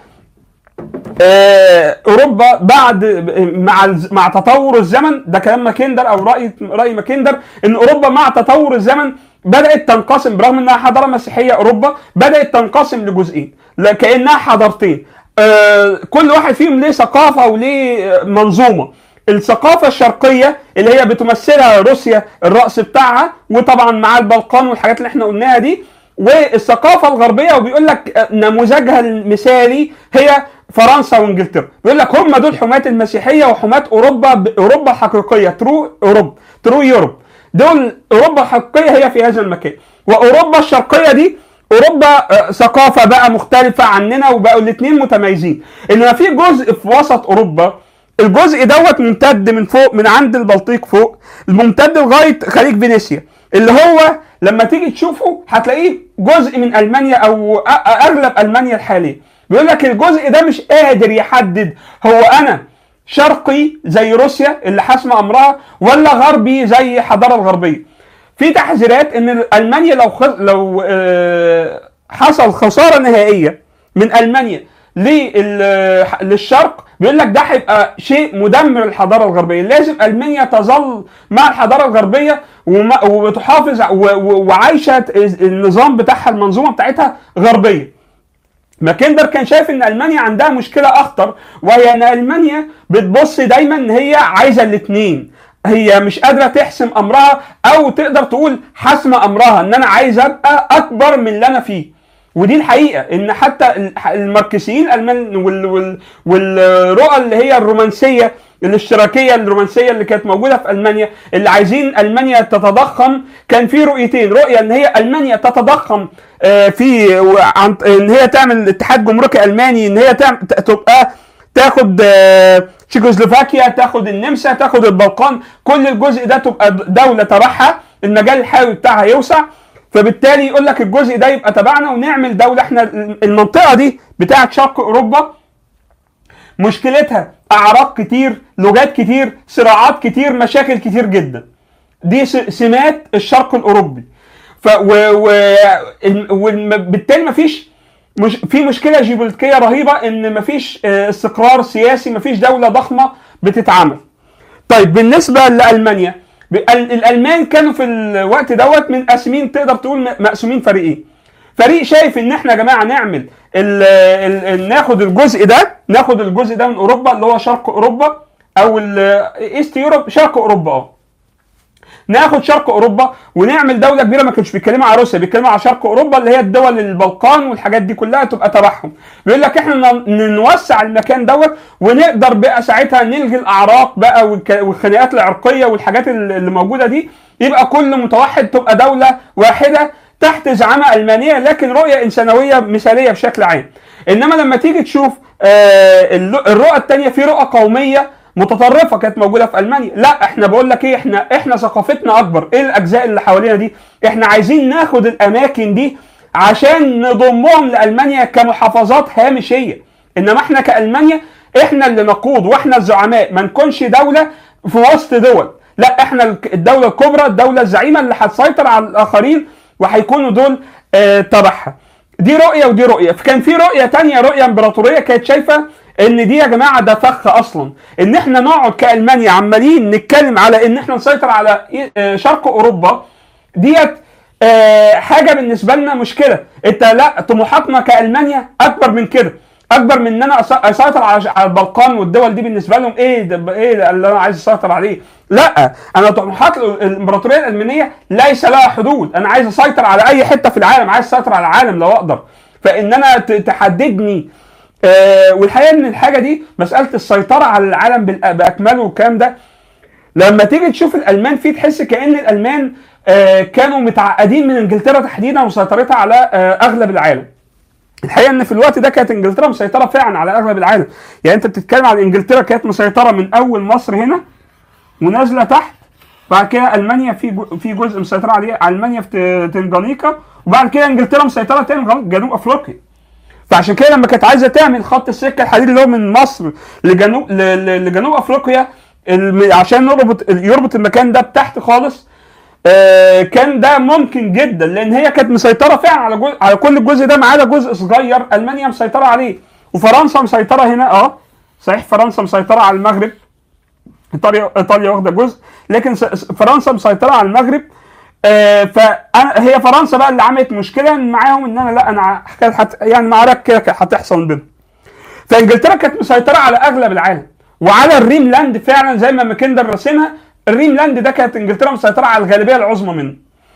آه، اوروبا بعد مع الز- مع تطور الزمن ده كلام ماكندر او راي راي ماكندر ان اوروبا مع تطور الزمن بدات تنقسم برغم انها حضاره مسيحيه اوروبا بدات تنقسم لجزئين لا- كانها حضارتين آه، كل واحد فيهم ليه ثقافه وليه آه، منظومه الثقافه الشرقيه اللي هي بتمثلها روسيا الراس بتاعها وطبعا مع البلقان والحاجات اللي احنا قلناها دي والثقافه الغربيه وبيقول لك نموذجها المثالي هي فرنسا وانجلترا بيقول لك هم دول حماة المسيحيه وحماة اوروبا اوروبا الحقيقيه ترو اوروبا ترو يوروب دول اوروبا الحقيقيه هي في هذا المكان واوروبا الشرقيه دي اوروبا آه، ثقافه بقى مختلفه عننا وبقوا الاثنين متميزين انما في جزء في وسط اوروبا الجزء دوت ممتد من فوق من عند البلطيق فوق ممتد لغايه خليج فينيسيا اللي هو لما تيجي تشوفه هتلاقيه جزء من المانيا او أ- اغلب المانيا الحاليه بيقول لك الجزء ده مش قادر يحدد هو انا شرقي زي روسيا اللي حاسمه امرها ولا غربي زي الحضاره الغربيه في تحذيرات ان المانيا لو خ... لو آه، حصل خساره نهائيه من المانيا لل- للشرق بيقول لك ده هيبقى شيء مدمر للحضاره الغربيه لازم المانيا تظل مع الحضاره الغربيه وما- وتحافظ و- و- وعايشه النظام بتاعها المنظومه بتاعتها غربيه ماكندر كان شايف ان المانيا عندها مشكله اخطر وهي ان المانيا بتبص دايما ان هي عايزه الاثنين هي مش قادره تحسم امرها او تقدر تقول حاسمه امرها ان انا عايز ابقى اكبر من اللي انا فيه ودي الحقيقه ان حتى ال- الماركسيين الالمان وال- وال- والرؤى اللي هي الرومانسيه الاشتراكيه الرومانسيه اللي كانت موجوده في المانيا اللي عايزين المانيا تتضخم كان في رؤيتين رؤيه ان هي المانيا تتضخم آه، في عن ان هي تعمل اتحاد جمركي الماني ان هي تعمل تبقى تاخد آه، تشيكوسلوفاكيا تاخد النمسا تاخد البلقان كل الجزء ده تبقى دوله تبعها المجال الحيوي بتاعها يوسع فبالتالي يقول لك الجزء ده يبقى تبعنا ونعمل دوله احنا المنطقه دي بتاعه شرق اوروبا مشكلتها اعراق كتير لغات كتير صراعات كتير مشاكل كتير جدا دي س- سمات الشرق الاوروبي ف و و وبالتالي مفيش مش في مشكله جيوبوليتيكيه رهيبه ان مفيش آه، استقرار سياسي مفيش دوله ضخمه بتتعامل طيب بالنسبه لالمانيا ب- ال- الالمان كانوا في الوقت دوت منقسمين تقدر تقول م- مقسومين فريقين فريق شايف ان احنا يا جماعه نعمل ال ال ال ناخد الجزء ده ناخد الجزء ده من اوروبا اللي هو شرق اوروبا او ايست يوروب شرق اوروبا اه ناخد شرق اوروبا ونعمل دوله كبيره ما كانش بيتكلموا على روسيا بيتكلموا على شرق اوروبا اللي هي الدول البلقان والحاجات دي كلها تبقى تبعهم بيقول لك احنا ن- نوسع المكان دوت ونقدر بقى ساعتها نلغي الاعراق بقى والك- والخناقات العرقيه والحاجات ال- اللي موجوده دي يبقى كل متوحد تبقى دوله واحده تحت زعامه المانيه لكن رؤيه انسانويه مثاليه بشكل عام انما لما تيجي تشوف آه، الل- الرؤى الثانيه في رؤى قوميه متطرفه كانت موجوده في المانيا لا احنا بقول لك ايه احنا احنا ثقافتنا اكبر ايه الاجزاء اللي حوالينا دي احنا عايزين ناخد الاماكن دي عشان نضمهم لالمانيا كمحافظات هامشيه انما احنا كالمانيا احنا اللي نقود واحنا الزعماء ما نكونش دوله في وسط دول لا احنا الك- الدوله الكبرى الدوله الزعيمه اللي هتسيطر على الاخرين وهيكونوا دول آه تبعها دي رؤيه ودي رؤيه كان في رؤيه تانية رؤيه امبراطوريه كانت شايفه ان دي يا جماعه ده فخ اصلا ان احنا نقعد كالمانيا عمالين نتكلم على ان احنا نسيطر على إيه- آه، شرق اوروبا ديت آه، حاجه بالنسبه لنا مشكله انت لا طموحاتنا كالمانيا اكبر من كده اكبر من ان انا أس- اسيطر على على البلقان والدول دي بالنسبه لهم ايه ده ايه اللي انا عايز اسيطر عليه لا انا طموحات الامبراطوريه الالمانيه ليس لها حدود انا عايز اسيطر على اي حته في العالم عايز اسيطر على العالم لو اقدر فان انا ت- تحددني آه والحقيقه ان الحاجه دي مساله السيطره على العالم بالأ- باكمله والكلام ده لما تيجي تشوف الالمان فيه تحس كان الالمان آه، كانوا متعقدين من انجلترا تحديدا وسيطرتها على آه، اغلب العالم الحقيقه ان في الوقت ده كانت انجلترا مسيطره فعلا على اغلب العالم يعني انت بتتكلم عن انجلترا كانت مسيطره من اول مصر هنا ونازله تحت بعد كده المانيا في جو- في جزء مسيطره عليه المانيا في ت- تنجانيكا وبعد كده انجلترا مسيطره تاني لغاية جنوب افريقيا فعشان كده لما كانت عايزه تعمل خط السكه الحديد اللي هو من مصر لجنوب ل- ل- لجنوب افريقيا الم- عشان نربط يربط المكان ده بتحت خالص آه، كان ده ممكن جدا لان هي كانت مسيطره فعلا على جزء على كل الجزء ده ما عدا جزء صغير المانيا مسيطره عليه وفرنسا مسيطره هنا اه صحيح فرنسا مسيطره على المغرب ايطاليا ايطاليا واخده جزء لكن س- س- فرنسا مسيطره على المغرب آه فانا هي فرنسا بقى اللي عملت مشكله معاهم ان انا لا انا ع- حكايه حت يعني معركه كده كانت هتحصل بينهم فانجلترا كانت مسيطره على اغلب العالم وعلى الريم لاند فعلا زي ما ماكندر راسمها الريم لاند ده كانت انجلترا مسيطره على الغالبيه العظمى منه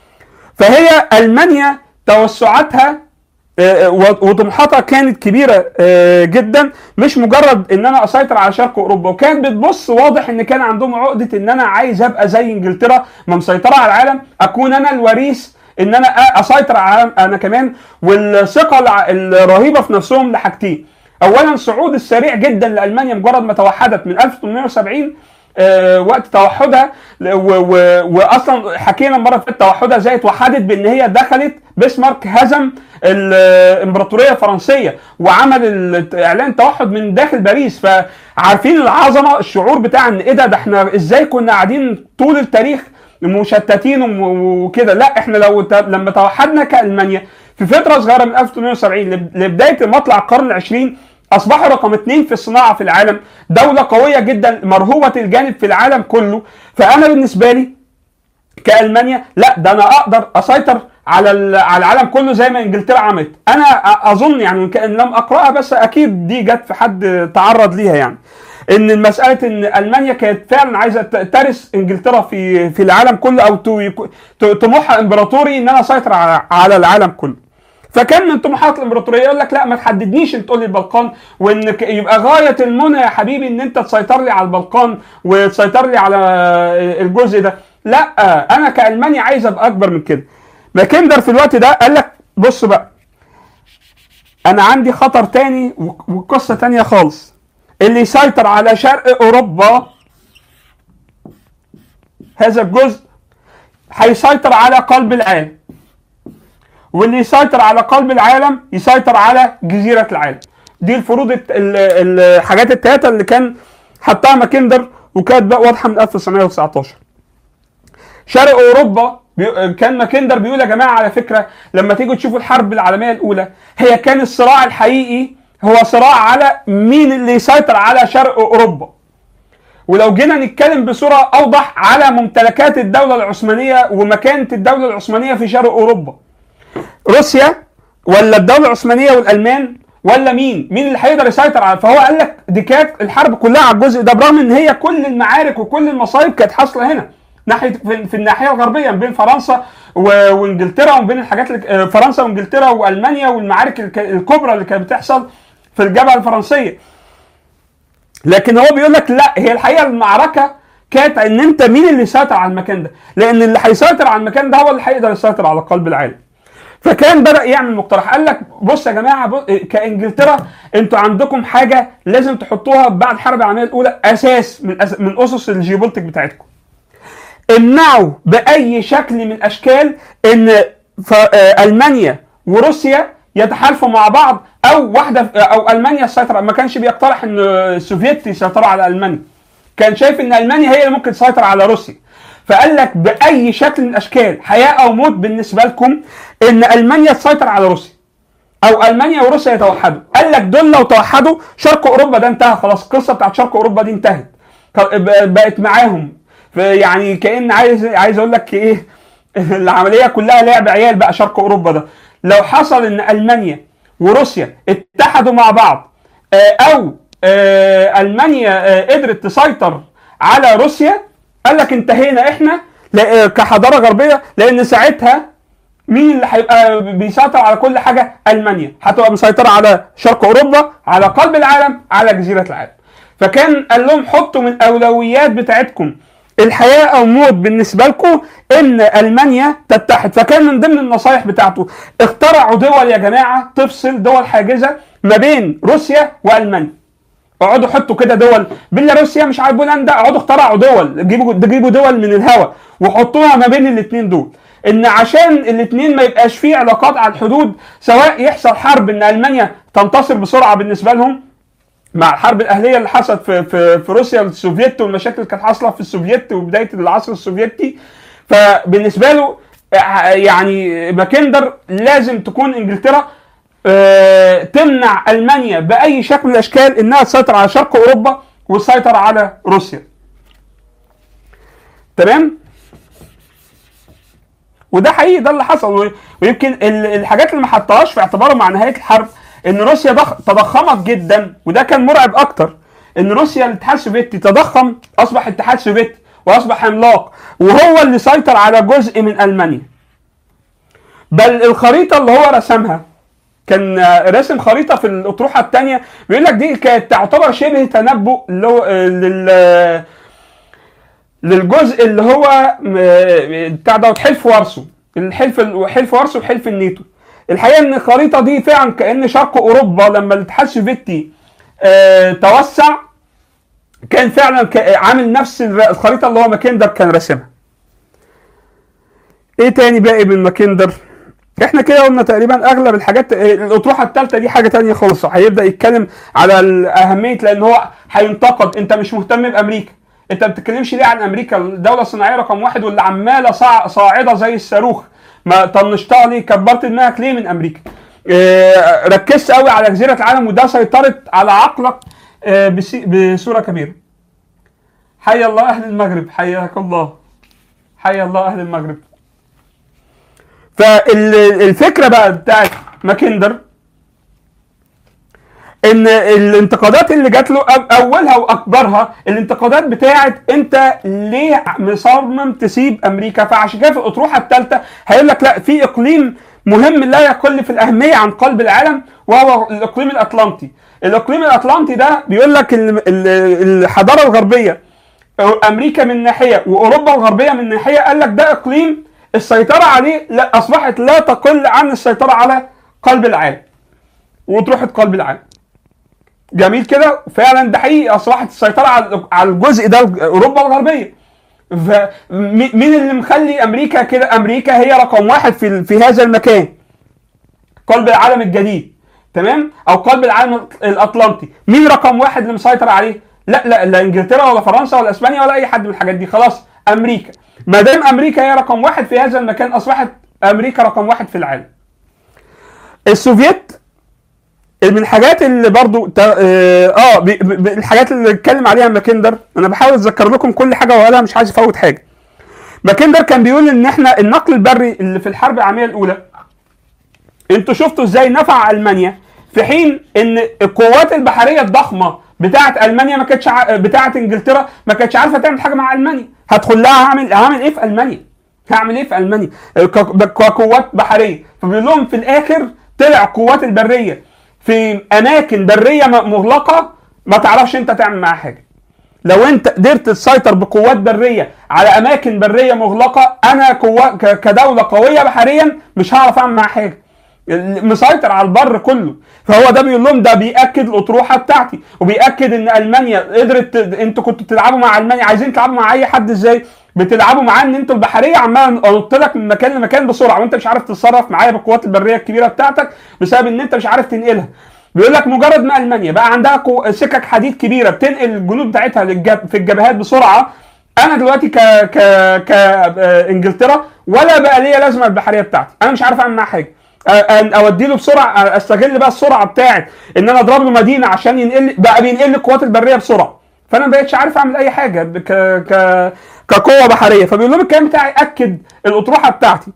فهي المانيا توسعاتها آه، و- وطموحاتها كانت كبيره آه، جدا مش مجرد ان انا اسيطر على شرق اوروبا وكانت بتبص واضح ان كان عندهم عقده ان انا عايز ابقى زي انجلترا ما مسيطره على العالم اكون انا الوريث ان انا أ- اسيطر على العالم انا كمان والثقه الع- الرهيبه في نفسهم لحاجتين اولا الصعود السريع جدا لالمانيا مجرد ما توحدت من 1870 آه، وقت توحدها ل- و- و- واصلا حكينا المره اللي فاتت توحدها ازاي اتوحدت بان هي دخلت بسمارك هزم الامبراطوريه الفرنسيه وعمل ال- اعلان توحد من داخل باريس فعارفين العظمه الشعور بتاع ان ايه ده ده احنا ازاي كنا قاعدين طول التاريخ مشتتين وم- وكده لا احنا لو ت- لما توحدنا كالمانيا في فتره صغيره من 1870 لب- لبدايه مطلع القرن العشرين اصبحوا رقم اثنين في الصناعه في العالم دوله قويه جدا مرهوبه الجانب في العالم كله فانا بالنسبه لي كالمانيا لا ده انا اقدر اسيطر على ال- على العالم كله زي ما انجلترا عملت انا أ- اظن يعني كان لم اقراها بس اكيد دي جت في حد تعرض ليها يعني ان مساله ان المانيا كانت فعلا عايزه ت- ترث انجلترا في في العالم كله او تو- يكو- ت- طموحها امبراطوري ان انا اسيطر على على العالم كله فكان من طموحات الامبراطوريه يقول لك لا ما تحددنيش انت تقول لي البلقان وان ك- يبقى غايه المنى يا حبيبي ان انت تسيطر لي على البلقان وتسيطر لي على الجزء ده لا انا كالمانيا عايز ابقى اكبر من كده ماكندر في الوقت ده قال لك بص بقى انا عندي خطر تاني و- وقصه تانيه خالص اللي يسيطر على شرق اوروبا هذا الجزء هيسيطر على قلب العالم واللي يسيطر على قلب العالم يسيطر على جزيرة العالم دي الفروض الت- ال- الحاجات التلاتة اللي كان حطها ماكندر وكانت بقى واضحة من 1919 شرق اوروبا بي... كان ماكندر بيقول يا جماعه على فكره لما تيجوا تشوفوا الحرب العالميه الاولى هي كان الصراع الحقيقي هو صراع على مين اللي يسيطر على شرق اوروبا ولو جينا نتكلم بصوره اوضح على ممتلكات الدوله العثمانيه ومكانه الدوله العثمانيه في شرق اوروبا روسيا ولا الدوله العثمانيه والالمان ولا مين؟ مين اللي هيقدر يسيطر على فهو قال لك دي كانت الحرب كلها على الجزء ده برغم ان هي كل المعارك وكل المصايب كانت حاصله هنا ناحيه في, في الناحيه الغربيه ما بين فرنسا و- وانجلترا وما بين الحاجات اللي آه، فرنسا وانجلترا والمانيا والمعارك الك- الكبرى اللي كانت بتحصل في الجبهه الفرنسيه لكن هو بيقول لك لا هي الحقيقه المعركه كانت ان انت مين اللي يسيطر على المكان ده لان اللي هيسيطر على المكان ده هو اللي هيقدر يسيطر على قلب العالم فكان بدا يعمل مقترح قال لك بص يا جماعه بص كانجلترا انتوا عندكم حاجه لازم تحطوها بعد الحرب العالميه الاولى اساس من أس من اسس الجيوبوليتيك بتاعتكم امنعوا باي شكل من الاشكال ان ف- آه، المانيا وروسيا يتحالفوا مع بعض او واحده او المانيا تسيطر ما كانش بيقترح ان السوفيت يسيطروا على المانيا كان شايف ان المانيا هي اللي ممكن تسيطر على روسيا فقال لك باي شكل من الاشكال حياه او موت بالنسبه لكم ان المانيا تسيطر على روسيا او المانيا وروسيا يتوحدوا قال لك دول لو توحدوا شرق اوروبا ده انتهى خلاص القصه بتاعت شرق اوروبا دي انتهت ك- ب- بقت معاهم ف- يعني كان عايز عايز اقول لك ايه العمليه كلها لعب عيال بقى شرق اوروبا ده لو حصل ان المانيا وروسيا اتحدوا مع بعض آه، او آه، المانيا آه، قدرت تسيطر على روسيا قال لك انتهينا احنا لا- كحضاره غربيه لان ساعتها مين اللي هيبقى بيسيطر على كل حاجه؟ المانيا هتبقى مسيطره على شرق اوروبا، على قلب العالم، على جزيره العالم. فكان قال لهم حطوا من اولويات بتاعتكم الحياه او موت بالنسبه لكم ان المانيا تتحد، فكان من ضمن النصايح بتاعته اخترعوا دول يا جماعه تفصل دول حاجزه ما بين روسيا والمانيا. اقعدوا حطوا كده دول بيلاروسيا مش عارف بولندا اقعدوا اخترعوا دول جيبوا جيبوا دول من الهواء وحطوها ما بين الاثنين دول ان عشان الاثنين ما يبقاش فيه علاقات على الحدود سواء يحصل حرب ان المانيا تنتصر بسرعه بالنسبه لهم مع الحرب الاهليه اللي حصلت في في, في روسيا والسوفيت والمشاكل اللي كانت حاصله في السوفيت وبدايه العصر السوفيتي فبالنسبه له آه، يعني ماكندر لازم تكون انجلترا آه، تمنع المانيا باي شكل من الاشكال انها تسيطر على شرق اوروبا وتسيطر على روسيا تمام وده حقيقي ده اللي حصل و- ويمكن ال- الحاجات اللي ما حطهاش في اعتباره مع نهايه الحرب ان روسيا ضخ... تضخمت جدا وده كان مرعب اكتر ان روسيا الاتحاد السوفيتي تضخم اصبح اتحاد سوفيتي واصبح عملاق وهو اللي سيطر على جزء من المانيا بل الخريطه اللي هو رسمها كان آه، راسم خريطه في الاطروحه الثانيه بيقول لك دي كانت تعتبر شبه تنبؤ اللي هو آه، لل آه، للجزء اللي هو آه، بتاع دوت حلف وارسو الحلف ال- حلف وارسو وحلف الناتو الحقيقه ان الخريطه دي فعلا كان شرق اوروبا لما الاتحاد السوفيتي آه، توسع كان فعلا ك- عامل نفس الر- الخريطه اللي هو ماكندر كان راسمها ايه تاني باقي من ماكندر احنا كده قلنا تقريبا اغلب الحاجات آه، الاطروحه الثالثه دي حاجه تانية خالص هيبدا يتكلم على ال- اهميه لان هو هينتقد انت مش مهتم بامريكا انت ما بتتكلمش ليه عن امريكا الدوله الصناعيه رقم واحد واللي عماله صاع- صاعده زي الصاروخ ما طنشتها ليه كبرت دماغك ليه من امريكا آه، ركزت قوي على جزيره العالم وده سيطرت على عقلك آه، بسي- بصوره كبيره حي الله اهل المغرب حياك الله حي الله اهل المغرب فالفكره بقى بتاعت ماكندر ان الانتقادات اللي جات له أو- اولها واكبرها الانتقادات بتاعت انت ليه مصمم تسيب امريكا فعشان كده في الاطروحه الثالثه هيقول لك لا في اقليم مهم لا يقل في الاهميه عن قلب العالم وهو الاقليم الاطلنطي الاقليم الاطلنطي ده بيقول لك ال- ال- الحضاره الغربيه امريكا من ناحيه واوروبا الغربيه من ناحيه قال لك ده اقليم السيطره عليه لا اصبحت لا تقل عن السيطره على قلب العالم وتروح قلب العالم جميل كده فعلا ده حقيقي اصبحت السيطره على على الجزء ده اوروبا الغربيه فمين اللي مخلي امريكا كده امريكا هي رقم واحد في في هذا المكان قلب العالم الجديد تمام او قلب العالم الاطلنطي مين رقم واحد اللي مسيطر عليه لا لا لا انجلترا ولا فرنسا ولا اسبانيا ولا اي حد من الحاجات دي خلاص امريكا ما دام امريكا هي رقم واحد في هذا المكان اصبحت امريكا رقم واحد في العالم السوفيت من الحاجات اللي برضو تا- اه آه، بي- بي- الحاجات اللي اتكلم عليها ماكندر انا بحاول اتذكر لكم كل حاجه واقولها مش عايز افوت حاجه ماكندر كان بيقول ان احنا النقل البري اللي في الحرب العالميه الاولى انتوا شفتوا ازاي نفع المانيا في حين ان القوات البحريه الضخمه بتاعه المانيا ما كانتش ع- بتاعه انجلترا ما كانتش عارفه تعمل حاجه مع المانيا هدخل لها هعمل هعمل ايه في المانيا هعمل ايه في المانيا ك- كقوات بحريه فبيقول لهم في الاخر طلع القوات البريه في اماكن بريه م- مغلقه ما تعرفش انت تعمل معاها حاجه لو انت قدرت تسيطر بقوات بريه على اماكن بريه مغلقه انا قوة ك- كدوله قويه بحريا مش هعرف اعمل معاها حاجه مسيطر على البر كله فهو ده بيقول لهم ده بياكد الاطروحه بتاعتي وبياكد ان المانيا قدرت ت- انتوا كنتوا تلعبوا مع المانيا عايزين تلعبوا مع اي حد ازاي بتلعبوا معاه ان انتوا البحريه عمال انط لك من مكان لمكان بسرعه وانت مش عارف تتصرف معايا بالقوات البريه الكبيره بتاعتك بسبب ان انت مش عارف تنقلها بيقول لك مجرد ما المانيا بقى عندها قو- سكك حديد كبيره بتنقل الجنود بتاعتها للجب في الجبهات بسرعه انا دلوقتي ك ك ك آه، انجلترا ولا بقى ليا لازمه البحريه بتاعتي انا مش عارف اعمل معاها حاجه آه، آه، اودي له بسرعه آه، استغل بقى السرعه بتاعت ان انا اضرب له مدينه عشان ينقل بقى بينقل لي القوات البريه بسرعه فانا ما بقتش عارف اعمل اي حاجه ب- ك ك كقوه بحريه فبيقول لهم الكلام بتاعي اكد الاطروحه بتاعتي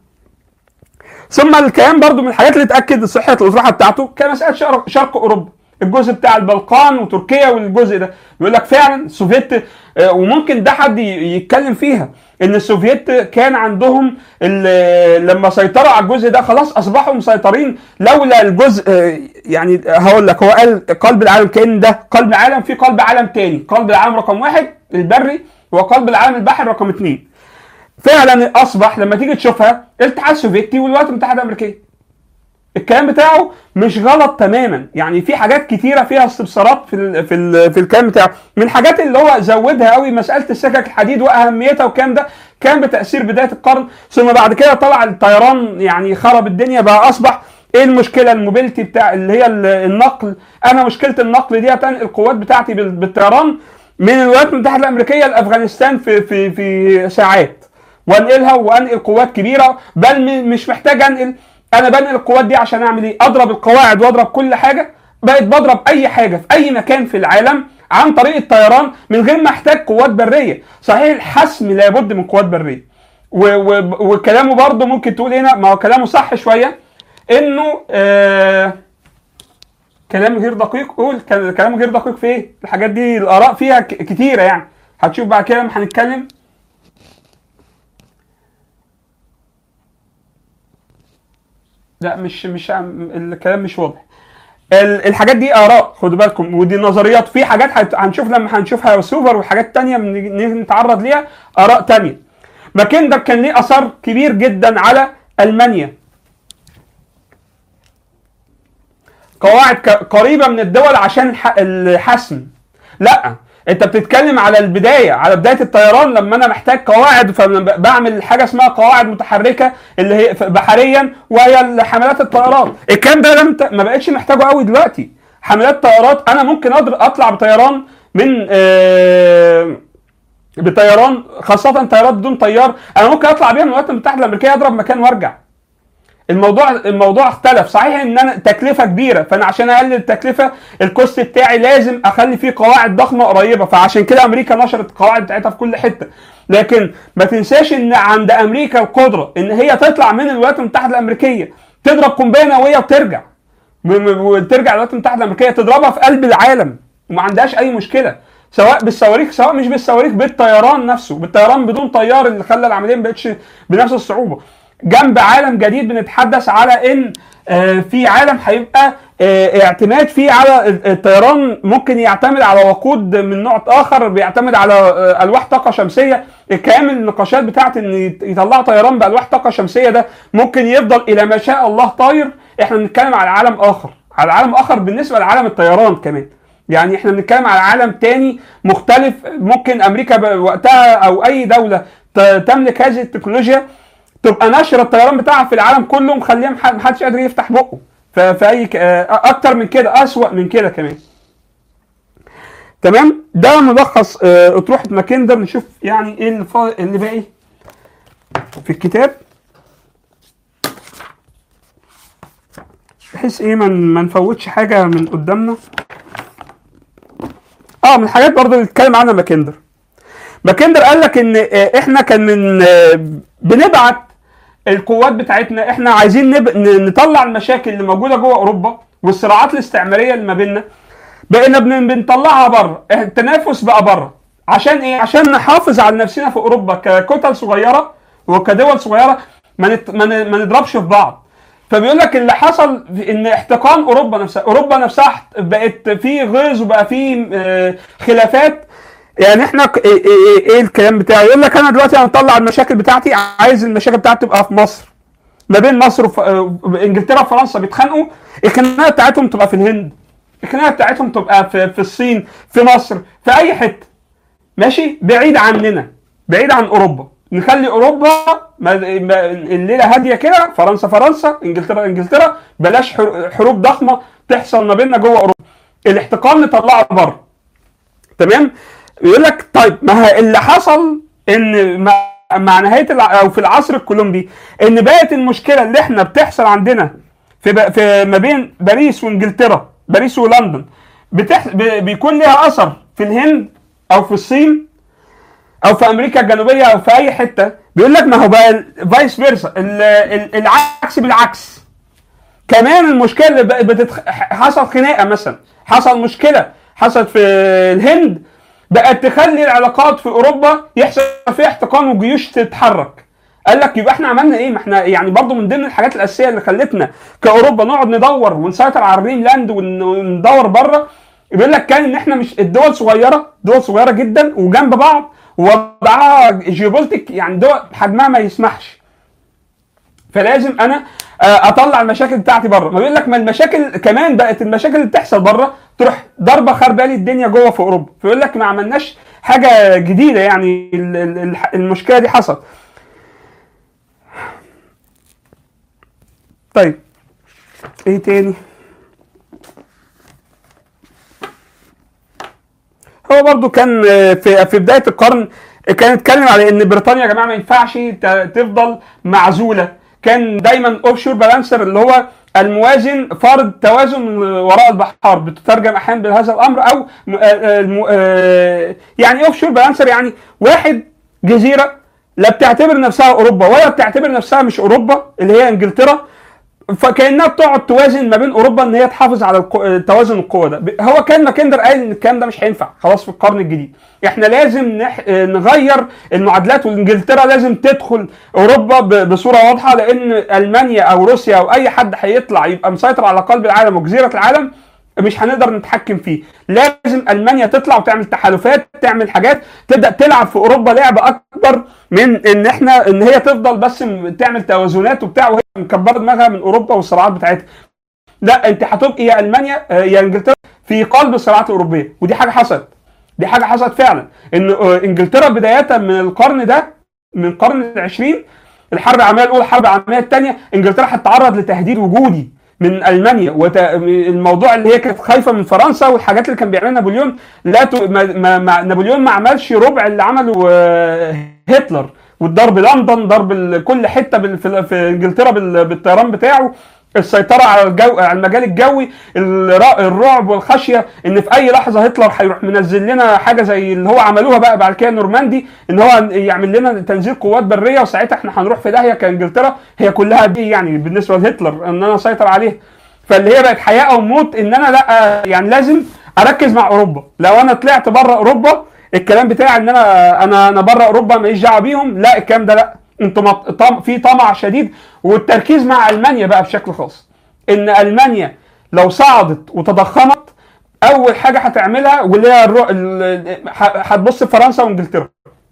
ثم الكلام برضو من الحاجات اللي تاكد صحه الاطروحه بتاعته كمساله شرق, شرق اوروبا الجزء بتاع البلقان وتركيا والجزء ده بيقول لك فعلا السوفيت آه، وممكن ده حد ي- يتكلم فيها ان السوفيت كان عندهم ال- لما سيطروا على الجزء ده خلاص اصبحوا مسيطرين لولا الجزء آه، يعني هقول لك هو قال قلب العالم كان ده قلب عالم في قلب عالم تاني قلب العالم رقم واحد البري وقلب العالم البحري رقم اثنين فعلا اصبح لما تيجي تشوفها الاتحاد السوفيتي والولايات المتحده الامريكيه الكلام بتاعه مش غلط تماما يعني في حاجات كتيره فيها استفسارات في ال في ال في الكلام بتاعه من الحاجات اللي هو زودها قوي مساله السكك الحديد واهميتها والكلام ده كان بتاثير بدايه القرن ثم بعد كده طلع الطيران يعني خرب الدنيا بقى اصبح ايه المشكله الموبيلتي بتاع اللي هي ال- النقل انا مشكله النقل دي انقل القوات بتاعتي بال- بالطيران من الولايات المتحده الامريكيه لافغانستان في في في ساعات وانقلها وانقل قوات كبيره بل م- مش محتاج انقل انا بنقل القوات دي عشان اعمل ايه؟ اضرب القواعد واضرب كل حاجه بقيت بضرب اي حاجه في اي مكان في العالم عن طريق الطيران من غير ما احتاج قوات بريه، صحيح الحسم لابد من قوات بريه. و- و- وكلامه برضه ممكن تقول هنا ما هو كلامه صح شويه انه آه كلام غير دقيق قول كل- كلام غير دقيق في ايه؟ الحاجات دي الاراء فيها ك- كتيره يعني هتشوف بعد كده لما هنتكلم لا مش مش عم- الكلام مش واضح ال- الحاجات دي اراء خدوا بالكم ودي نظريات في حاجات هت- هنشوف لما هنشوفها سوفر وحاجات تانية من- نيجي نتعرض ليها اراء تانية ماكندر كان ليه اثر كبير جدا على المانيا قواعد ك- قريبه من الدول عشان الح- الحسم لا انت بتتكلم على البدايه على بدايه الطيران لما انا محتاج قواعد فبعمل حاجه اسمها قواعد متحركه اللي هي ف- بحريا وهي حملات الطيارات الكلام ده لم ت- ما بقتش محتاجه قوي دلوقتي حملات طيارات انا ممكن أضر اطلع بطيران من آه بطيران خاصه طيارات بدون طيار انا ممكن اطلع بيها من الولايات المتحده الامريكيه اضرب مكان وارجع الموضوع الموضوع اختلف صحيح ان انا تكلفه كبيره فانا عشان اقلل التكلفه الكوست بتاعي لازم اخلي فيه قواعد ضخمه قريبه فعشان كده امريكا نشرت القواعد بتاعتها في كل حته لكن ما تنساش ان عند امريكا القدره ان هي تطلع من الولايات المتحده الامريكيه تضرب قنبله نوويه وترجع م- م- وترجع الولايات المتحده الامريكيه تضربها في قلب العالم وما عندهاش اي مشكله سواء بالصواريخ سواء مش بالصواريخ بالطيران نفسه بالطيران بدون طيار اللي خلى العمليه ما بقتش بنفس الصعوبه جنب عالم جديد بنتحدث على ان آه، في عالم هيبقى آه، اعتماد فيه على الطيران ممكن يعتمد على وقود من نوع اخر بيعتمد على آه، الواح طاقه شمسيه كامل النقاشات بتاعت ان يت- يطلعوا طيران بالواح طاقه شمسيه ده ممكن يفضل الى ما شاء الله طاير احنا بنتكلم على عالم اخر على عالم اخر بالنسبه لعالم الطيران كمان يعني احنا بنتكلم على عالم تاني مختلف ممكن امريكا ب- وقتها او اي دوله ت- تملك هذه التكنولوجيا تبقى ناشره الطيران بتاعها في العالم كله مخليها مح- محدش قادر يفتح بقه ف- في اي ك- آه، اكتر من كده اسوأ من كده كمان تمام ده ملخص آه، اطروحه ماكندر نشوف يعني ايه اللي, فا- اللي باقي في الكتاب بحيث ايه ما ما نفوتش حاجه من قدامنا اه من الحاجات برضه اللي اتكلم عنها ماكندر ماكندر قال لك ان آه، احنا كان من آه، بنبعت القوات بتاعتنا احنا عايزين نب... ن- نطلع المشاكل اللي موجوده جوه اوروبا والصراعات الاستعماريه اللي ما بيننا بقينا بن... بنطلعها بره التنافس بقى بره عشان ايه عشان نحافظ على نفسنا في اوروبا ككتل صغيره وكدول صغيره ما, نت... ما, ن... ما نضربش في بعض فبيقول لك اللي حصل في ان احتقان اوروبا نفسها اوروبا نفسها احت- بقت في غيظ وبقى في آه، خلافات يعني احنا ك- ايه, إيه, ايه الكلام بتاعي يقول لك انا دلوقتي هطلع المشاكل بتاعتي عايز المشاكل بتاعتي تبقى في مصر ما بين مصر وانجلترا وفرنسا بيتخانقوا الخناقه بتاعتهم تبقى في الهند الخناقه بتاعتهم تبقى في, في الصين في مصر في اي حته ماشي بعيد عننا بعيد عن اوروبا نخلي اوروبا ما ما الليله هاديه كده فرنسا فرنسا انجلترا انجلترا بلاش حر- حروب ضخمه تحصل ما بيننا جوه اوروبا الاحتقان نطلعه بره تمام يقول لك طيب ما هي اللي حصل ان مع, مع نهايه الع... او في العصر الكولومبي ان بقت المشكله اللي احنا بتحصل عندنا في ب... في ما بين باريس وانجلترا باريس ولندن بتح... ب... بيكون لها اثر في الهند او في الصين او في امريكا الجنوبيه او في اي حته بيقول لك ما هو بقى فايس فيرسا العكس بالعكس كمان المشكله اللي بقت بتتخ... حصل خناقه مثلا حصل مشكله حصلت في الهند بقت تخلي العلاقات في اوروبا يحصل فيها احتقان وجيوش تتحرك قال لك يبقى احنا عملنا ايه ما احنا يعني برضو من ضمن الحاجات الاساسيه اللي خلتنا كاوروبا نقعد ندور ونسيطر على الرين لاند ون- وندور بره بيقول لك كان ان احنا مش الدول صغيره دول صغيره جدا وجنب بعض ووضعها جيوبولتيك يعني دول حجمها ما يسمحش فلازم انا آه، اطلع المشاكل بتاعتي بره ما بيقول لك ما المشاكل كمان بقت المشاكل اللي بتحصل بره تروح ضربه خربالي الدنيا جوه في اوروبا فيقول لك ما عملناش حاجه جديده يعني ال- ال- ال- المشكله دي حصلت طيب ايه تاني هو برضو كان آه، في في بدايه القرن كان اتكلم على ان بريطانيا يا جماعه ما ينفعش ت- تفضل معزوله كان دايما اوف شور بالانسر اللي هو الموازن فارض توازن وراء البحار بتترجم احيانا بهذا الامر او م- آه، آه، الم- آه، يعني اوف شور بالانسر يعني واحد جزيره لا بتعتبر نفسها اوروبا ولا بتعتبر نفسها مش اوروبا اللي هي انجلترا فكانها بتقعد توازن ما بين اوروبا ان هي تحافظ على القو- توازن القوه ده ب- هو كان ماكندر قال ان الكلام ده مش هينفع خلاص في القرن الجديد احنا لازم نح... آه، نغير المعادلات وانجلترا لازم تدخل اوروبا ب... بصوره واضحه لان المانيا او روسيا او اي حد هيطلع يبقى مسيطر على قلب العالم وجزيره العالم مش هنقدر نتحكم فيه لازم المانيا تطلع وتعمل تحالفات تعمل حاجات تبدا تلعب في اوروبا لعبه اكبر من ان احنا ان هي تفضل بس م- تعمل توازنات وبتاع وهي مكبره دماغها من اوروبا والصراعات بتاعتها لا انت هتبقي يا المانيا آه، يا انجلترا في قلب الصراعات الاوروبيه ودي حاجه حصلت دي حاجه حصلت فعلا ان آه، انجلترا بدايه من القرن ده من القرن العشرين الحرب العالميه الاولى الحرب العالميه الثانيه انجلترا هتتعرض لتهديد وجودي من المانيا وت... الموضوع اللي هي كانت خايفه من فرنسا والحاجات اللي كان بيعملها نابليون لا ت... ما... ما... ما... نابليون ما عملش ربع اللي عمله آه، هتلر والضرب لندن ضرب ال- كل حته بال... في... في انجلترا بال... بالطيران بتاعه السيطرة على الجو على المجال الجوي الر- الرعب والخشية ان في اي لحظة هتلر هيروح منزل لنا حاجة زي اللي هو عملوها بقى بعد كده نورماندي ان هو يعمل لنا تنزيل قوات برية وساعتها احنا هنروح في داهية كانجلترا هي كلها دي يعني بالنسبة لهتلر ان انا اسيطر عليها فاللي هي بقت حياة او موت ان انا لا يعني لازم اركز مع اوروبا لو انا طلعت بره اوروبا الكلام بتاعي ان انا انا انا بره اوروبا ماليش دعوه بيهم لا الكلام ده لا انتوا مط- طم- في طمع شديد والتركيز مع المانيا بقى بشكل خاص ان المانيا لو صعدت وتضخمت اول حاجه هتعملها واللي هي الرو- ال- ه- هتبص فرنسا وانجلترا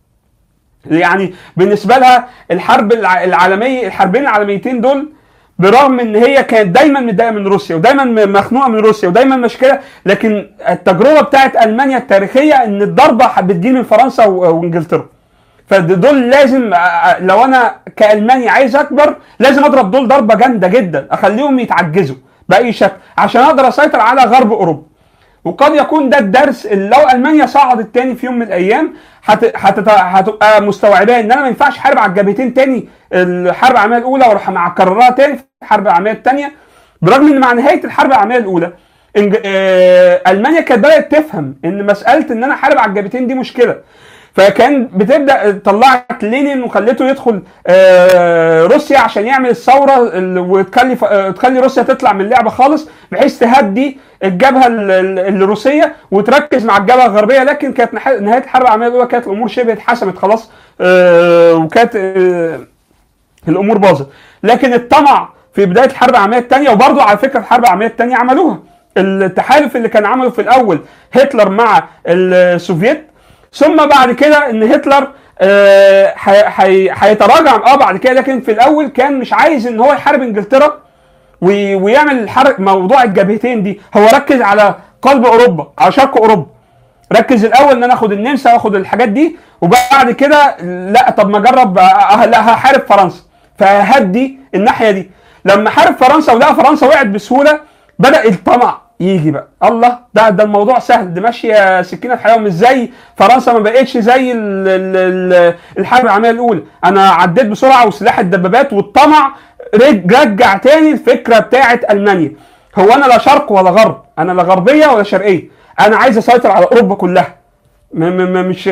يعني بالنسبه لها الحرب الع- العالميه الحربين العالميتين دول برغم ان هي كانت دايما متضايقه من روسيا ودايما م- مخنوقه من روسيا ودايما مشكله لكن التجربه بتاعت المانيا التاريخيه ان الضربه بتجي من فرنسا و- وانجلترا فدول لازم أ- أ- لو انا كالمانيا عايز اكبر لازم اضرب دول ضربه جامده جدا اخليهم يتعجزوا باي شكل عشان اقدر اسيطر على غرب اوروبا وقد يكون ده الدرس اللي لو المانيا صعدت تاني في يوم من الايام هت... هتت... هتبقى مستوعباه ان انا ما ينفعش احارب على الجبهتين تاني الحرب العالميه الاولى واروح اكررها تاني في الحرب العالميه الثانيه برغم ان مع نهايه الحرب العالميه الاولى إنج... آه... المانيا كانت بدات تفهم ان مساله ان انا احارب على الجبهتين دي مشكله فكان بتبدا طلعت لينين وخلته يدخل آه، روسيا عشان يعمل الثوره ال- وتخلي ف- آه، تخلي روسيا تطلع من اللعبه خالص بحيث تهدي الجبهه ال- ال- الروسيه وتركز مع الجبهه الغربيه لكن كانت نح- نهايه الحرب العالميه الاولى كانت الامور شبه اتحسمت خلاص آه، وكانت آه، الامور باظت لكن الطمع في بدايه الحرب العالميه الثانيه وبرضه على فكره الحرب العالميه الثانيه عملوها التحالف اللي كان عمله في الاول هتلر مع السوفييت ثم بعد كده ان هتلر آه، هي- هي- هيتراجع اه بعد كده لكن في الاول كان مش عايز ان هو يحارب انجلترا وي- ويعمل الحرب موضوع الجبهتين دي هو ركز على قلب اوروبا على شرق اوروبا ركز الاول ان انا اخد النمسا واخد الحاجات دي وبعد كده لا طب ما اجرب آه، لا هحارب فرنسا فهدي الناحيه دي لما حارب فرنسا ولقى فرنسا وقعت بسهوله بدا الطمع يجي بقى الله ده ده الموضوع سهل دي ماشيه سكينه في حياه مش زي فرنسا ما بقتش زي ال ال ال الحرب العالميه الاولى انا عديت بسرعه وسلاح الدبابات والطمع رج- رجع تاني الفكره بتاعت المانيا هو انا لا شرق ولا غرب انا لا غربيه ولا شرقيه انا عايز اسيطر على اوروبا كلها م- م- م- مش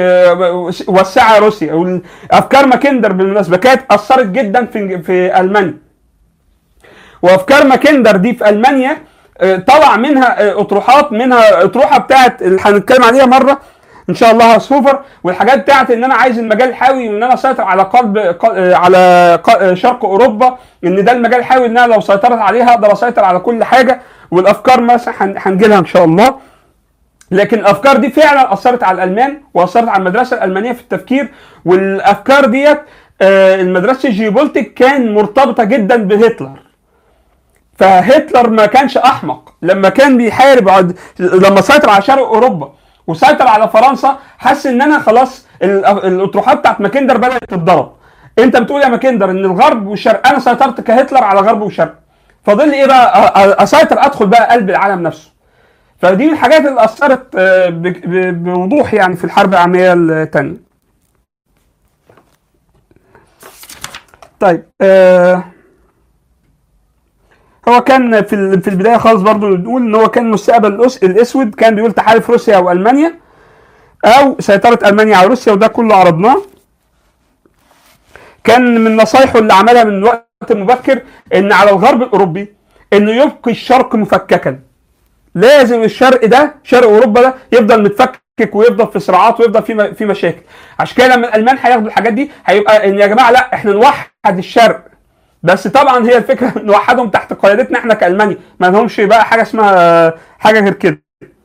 وسعها روسيا افكار ماكندر بالمناسبه كانت اثرت جدا في في المانيا وافكار ماكندر دي في المانيا آه، طلع منها آه، اطروحات منها اطروحه بتاعت اللي هنتكلم عليها مره ان شاء الله هسوفر والحاجات بتاعت ان انا عايز المجال الحيوي وان انا اسيطر على قلب ق- آه، على ق- آه، شرق اوروبا ان ده المجال الحيوي ان انا لو سيطرت عليه هقدر اسيطر على كل حاجه والافكار مثلا هن- هنجي لها ان شاء الله لكن الافكار دي فعلا اثرت على الالمان واثرت على المدرسه الالمانيه في التفكير والافكار ديت آه، المدرسه الجيوبولتيك كان مرتبطه جدا بهتلر فهتلر ما كانش احمق لما كان بيحارب عد... لما سيطر على شرق اوروبا وسيطر على فرنسا حس ان انا خلاص ال- الاطروحات بتاعت ماكندر بدات تتضرب انت بتقول يا ماكندر ان الغرب والشرق انا سيطرت كهتلر على غرب وشرق فاضل لي ايه بقى أ- أ- اسيطر ادخل بقى قلب العالم نفسه فدي من الحاجات اللي اثرت آه، ب- ب- بوضوح يعني في الحرب العالميه الثانيه طيب آه هو كان في ال- في البدايه خالص برضو بنقول ان هو كان مستقبل الأس- الاسود كان بيقول تحالف روسيا والمانيا او سيطره المانيا على روسيا وده كله عرضناه كان من نصايحه اللي عملها من وقت مبكر ان على الغرب الاوروبي انه يبقي الشرق مفككا لازم الشرق ده شرق اوروبا ده يفضل متفكك ويفضل في صراعات ويفضل في م- في مشاكل عشان كده لما الالمان هياخدوا الحاجات دي هيبقى ان يا جماعه لا احنا نوحد الشرق بس طبعا هي الفكره نوحدهم تحت قيادتنا احنا كالمانيا ما لهمش بقى حاجه اسمها حاجه غير كده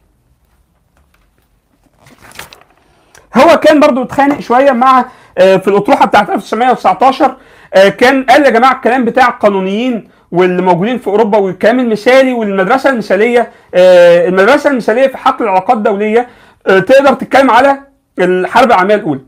هو كان برضو اتخانق شويه مع آه، في الاطروحه بتاعت 1919 آه، كان قال يا جماعه الكلام بتاع القانونيين واللي موجودين في اوروبا والكلام المثالي والمدرسه المثاليه آه، المدرسه المثاليه في حقل العلاقات الدوليه آه، تقدر تتكلم على الحرب العالميه الاولى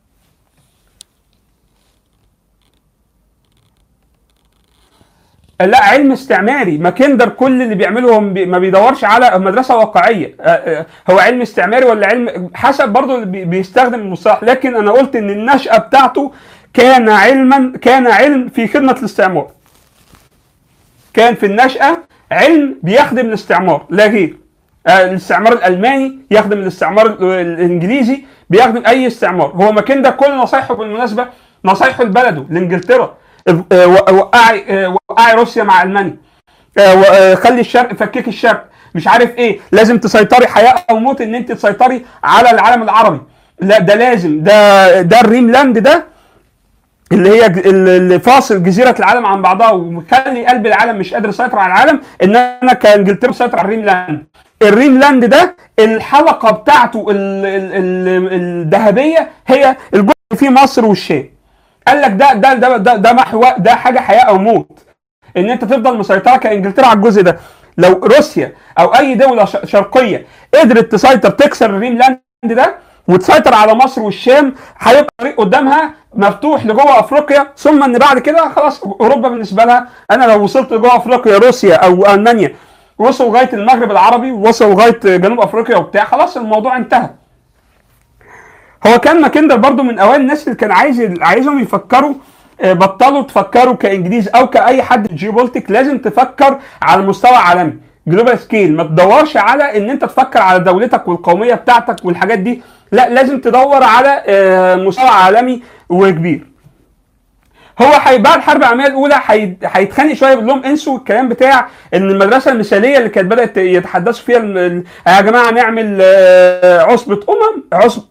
لا علم استعماري ماكندر كل اللي بيعمله هو بي- ما بيدورش على مدرسه واقعيه آه، آه، هو علم استعماري ولا علم حسب برضه اللي بي- بيستخدم المصطلح لكن انا قلت ان النشأة بتاعته كان علما كان علم في خدمة الاستعمار كان في النشأة علم بيخدم الاستعمار لا غير آه، الاستعمار الالماني يخدم الاستعمار ال- الانجليزي بيخدم اي استعمار هو ماكندر كل نصايحه بالمناسبه نصايحه لبلده لانجلترا آه، وقعي آه، وقعي روسيا مع المانيا آه، و- آه، خلي الشرق فكك الشرق مش عارف ايه لازم تسيطري حياه او موت ان انت تسيطري على العالم العربي لا ده لازم ده ده الريملاند ده اللي هي ج- اللي فاصل جزيره العالم عن بعضها ومخلي قلب العالم مش قادر يسيطر على العالم ان انا كانجلترا مسيطر على الرينلاند الرينلاند ده الحلقه بتاعته ال- ال- ال- الذهبيه هي الجزء اللي فيه مصر والشام قال لك ده ده ده ده, ده محو ده حاجه حياه او موت ان انت تفضل مسيطره كانجلترا على الجزء ده لو روسيا او اي دوله ش- شرقيه قدرت تسيطر تكسر الرينلاند ده وتسيطر على مصر والشام هيبقى الطريق قدامها مفتوح لجوه افريقيا ثم ان بعد كده خلاص اوروبا بالنسبه لها انا لو وصلت لجوه افريقيا روسيا او المانيا وصلوا لغايه المغرب العربي ووصلوا لغايه جنوب افريقيا وبتاع خلاص الموضوع انتهى هو كان ماكندر برضو من اوائل الناس اللي كان عايز عايزهم يفكروا آه، بطلوا تفكروا كانجليز او كاي حد جيوبوليتيك لازم تفكر على المستوى العالمي جلوبال سكيل ما تدورش على ان انت تفكر على دولتك والقوميه بتاعتك والحاجات دي لا لازم تدور على آه، مستوى عالمي وكبير هو حي بعد الحرب العالميه الاولى حي- هيتخانق شويه بيقول لهم انسوا الكلام بتاع ان المدرسه المثاليه اللي كانت بدات يتحدثوا فيها ال- ال- يا جماعه نعمل آه، عصبه امم عصب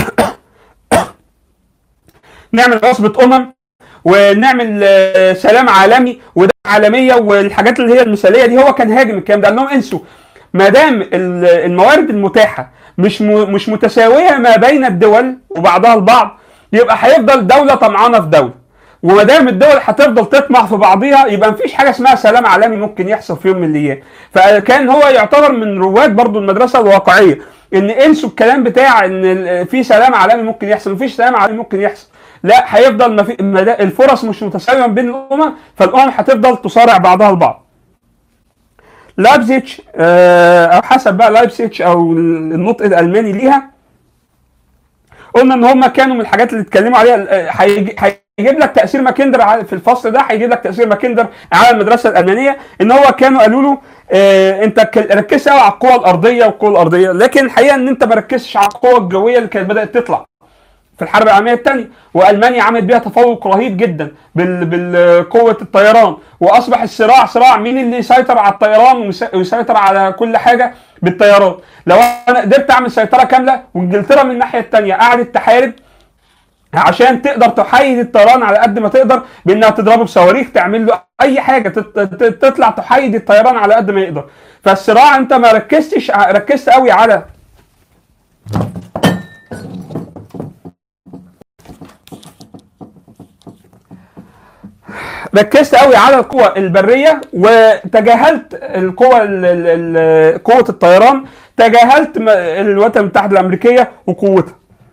نعمل عصبه امم ونعمل آه، سلام عالمي وده عالميه والحاجات اللي هي المثاليه دي هو كان هاجم الكلام ده قال لهم انسوا ما دام ال- الموارد المتاحه مش م- مش متساويه ما بين الدول وبعضها البعض يبقى هيفضل دوله طمعانه في دوله وما دام الدول هتفضل تطمع في بعضيها يبقى مفيش حاجه اسمها سلام عالمي ممكن يحصل في يوم من الايام فكان هو يعتبر من رواد برضو المدرسه الواقعيه ان انسوا الكلام بتاع ان ال- في سلام عالمي ممكن يحصل مفيش سلام عالمي ممكن يحصل لا هيفضل ما في ما دا- الفرص مش متساويه بين الامم فالامم هتفضل تصارع بعضها البعض لايبزيتش آه، او حسب بقى لايبزيتش او النطق الالماني ليها قلنا ان هم كانوا من الحاجات اللي اتكلموا عليها آه، هيجي- هيجيب لك تاثير ماكندر على- في الفصل ده هيجيب لك تاثير ماكندر على المدرسه الالمانيه ان هو كانوا قالوا له آه انت ك- ركزت قوي على القوى الارضيه والقوى الارضيه لكن الحقيقه ان انت ما ركزتش على القوى الجويه اللي كانت بدات تطلع في الحرب العالميه الثانيه والمانيا عملت بيها تفوق رهيب جدا بال- بالقوه الطيران واصبح الصراع صراع مين اللي يسيطر على الطيران ويس- ويسيطر على كل حاجه بالطيران لو انا قدرت اعمل سيطره كامله وانجلترا من الناحيه الثانيه قعدت تحارب عشان تقدر تحيد الطيران على قد ما تقدر بانها تضربه بصواريخ تعمل له اي حاجه تت- تت- تطلع تحيد الطيران على قد ما يقدر فالصراع انت ما ركزتش ع- ركزت قوي على ركزت قوي على القوى البريه وتجاهلت القوى ال- ال- ال- قوه الطيران تجاهلت م- الولايات المتحده الامريكيه وقوتها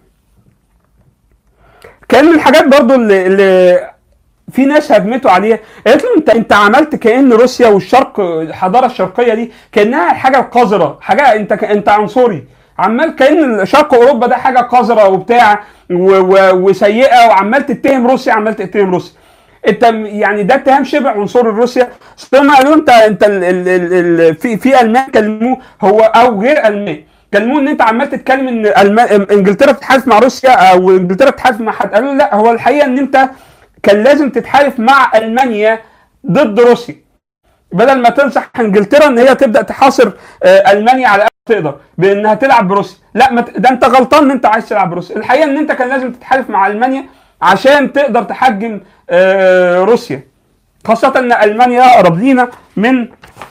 كان من الحاجات برضو اللي, اللي في ناس هجمته عليها قالت له انت انت عملت كان روسيا والشرق الحضاره الشرقيه دي كانها حاجه قذره حاجه انت انت عنصري عمال كان شرق اوروبا ده حاجه قذره وبتاع و- و- وسيئه وعمال تتهم روسيا عمال تتهم روسيا انت م- يعني ده اتهام شبه عنصري لروسيا ثم قالوا انت انت ال ال ال ال في في المان كلموه هو او غير المان كلموه ان انت عمال تتكلم ان المان انجلترا بتتحالف مع روسيا او انجلترا بتتحالف مع حد قالوا لا هو الحقيقه ان انت كان لازم تتحالف مع المانيا ضد روسيا بدل ما تنصح انجلترا ان هي تبدا تحاصر آه، المانيا على قد ما تقدر بانها تلعب بروسيا لا ما ت- ده انت غلطان ان انت عايز تلعب بروسيا الحقيقه ان انت كان لازم تتحالف مع المانيا عشان تقدر تحجم آه، روسيا خاصه ان المانيا اقرب لينا من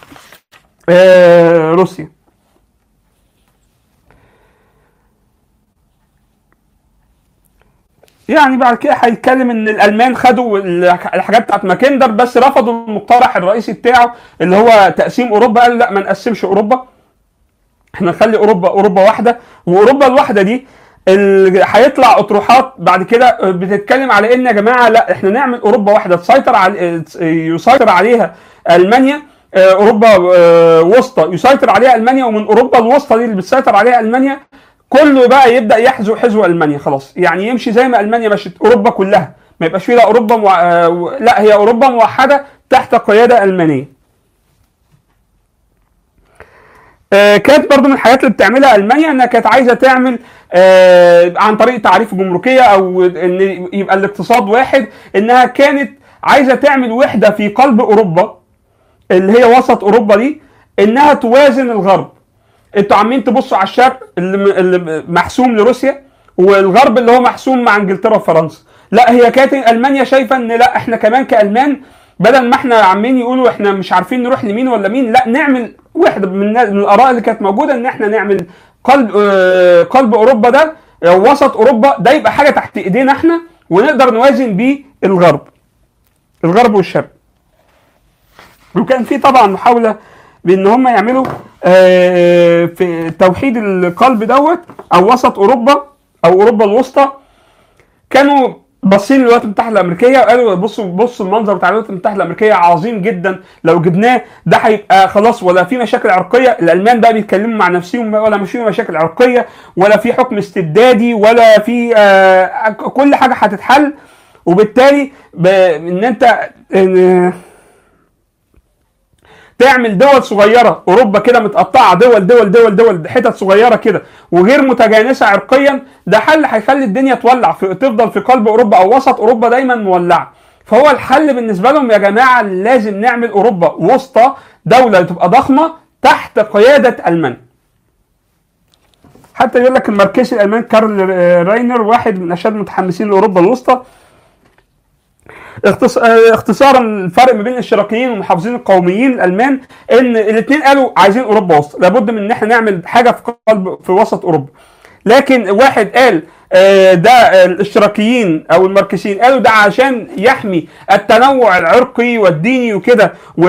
آه، روسيا يعني بعد كده هيتكلم ان الالمان خدوا الح- الحاجات بتاعت ماكندر بس رفضوا المقترح الرئيسي بتاعه اللي هو تقسيم اوروبا قال لا ما نقسمش اوروبا احنا نخلي اوروبا اوروبا واحده واوروبا الواحده دي ال- هيطلع اطروحات بعد كده بتتكلم على ان يا جماعه لا احنا نعمل اوروبا واحده تسيطر على يسيطر عليها المانيا آه، اوروبا آه، وسطى يسيطر عليها المانيا ومن اوروبا الوسطى دي اللي بتسيطر عليها المانيا كله بقى يبدا يحذو حذو المانيا خلاص يعني يمشي زي ما المانيا مشت اوروبا كلها ما يبقاش فيه لا اوروبا مو... آه، لا هي اوروبا موحده تحت قياده المانيه آه، كانت برضو من الحاجات اللي بتعملها المانيا انها كانت عايزه تعمل آه، عن طريق تعريف جمركيه او ان يبقى الاقتصاد واحد انها كانت عايزه تعمل وحده في قلب اوروبا اللي هي وسط اوروبا دي انها توازن الغرب انتوا عمالين تبصوا على الشرق اللي اللي محسوم لروسيا والغرب اللي هو محسوم مع انجلترا وفرنسا لا هي كانت المانيا شايفه ان لا احنا كمان كالمان بدل ما احنا عمالين يقولوا احنا مش عارفين نروح لمين ولا مين لا نعمل واحده من, من الاراء اللي كانت موجوده ان احنا نعمل قلب آه، قلب اوروبا ده أو وسط اوروبا ده يبقى حاجه تحت ايدينا احنا ونقدر نوازن بيه الغرب الغرب والشرق وكان في طبعا محاوله بان هم يعملوا آه، في توحيد القلب دوت او وسط اوروبا او اوروبا الوسطى كانوا باصين للولايات المتحده الامريكيه وقالوا بصوا بصوا المنظر بتاع الولايات المتحده الامريكيه عظيم جدا لو جبناه ده هيبقى خلاص ولا في مشاكل عرقيه الالمان بقى بيتكلموا مع نفسهم ولا مش في مشاكل عرقيه ولا في حكم استبدادي ولا في آه كل حاجه هتتحل وبالتالي ب- ان انت إن تعمل دول صغيره اوروبا كده متقطعه دول دول دول دول حتت صغيره كده وغير متجانسه عرقيا ده حل هيخلي الدنيا تولع في تفضل في قلب اوروبا او وسط اوروبا دايما مولعه فهو الحل بالنسبه لهم يا جماعه لازم نعمل اوروبا وسطى دوله تبقى ضخمه تحت قياده المانيا حتى يقول لك الماركسي الالماني كارل راينر واحد من اشد متحمسين لاوروبا الوسطى اختص- آه، اختصارا الفرق ما بين الاشتراكيين والمحافظين القوميين الالمان ان الاثنين قالوا عايزين اوروبا وسط لابد من ان احنا نعمل حاجه في قلب في وسط اوروبا لكن واحد قال آه، ده آه، الاشتراكيين او الماركسيين قالوا ده عشان يحمي التنوع العرقي والديني وكده و...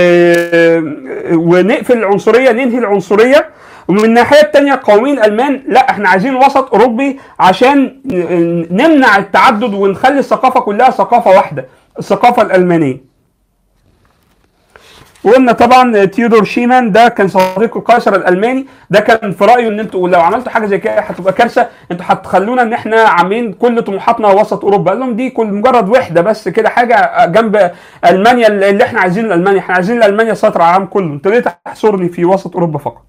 ونقفل العنصريه ننهي العنصريه ومن الناحيه الثانيه القوميين الالمان لا احنا عايزين وسط اوروبي عشان ن- نمنع التعدد ونخلي الثقافه كلها ثقافه واحده الثقافه الالمانيه وقلنا طبعا تيودور شيمان ده كان صديق القيصر الالماني ده كان في رايه ان انتوا لو عملتوا حاجه زي كده هتبقى كارثه انتوا هتخلونا ان احنا عاملين كل طموحاتنا وسط اوروبا قال لهم دي كل مجرد وحده بس كده حاجه جنب المانيا اللي احنا عايزين المانيا احنا عايزين المانيا تسيطر على العالم كله انت ليه تحصرني في وسط اوروبا فقط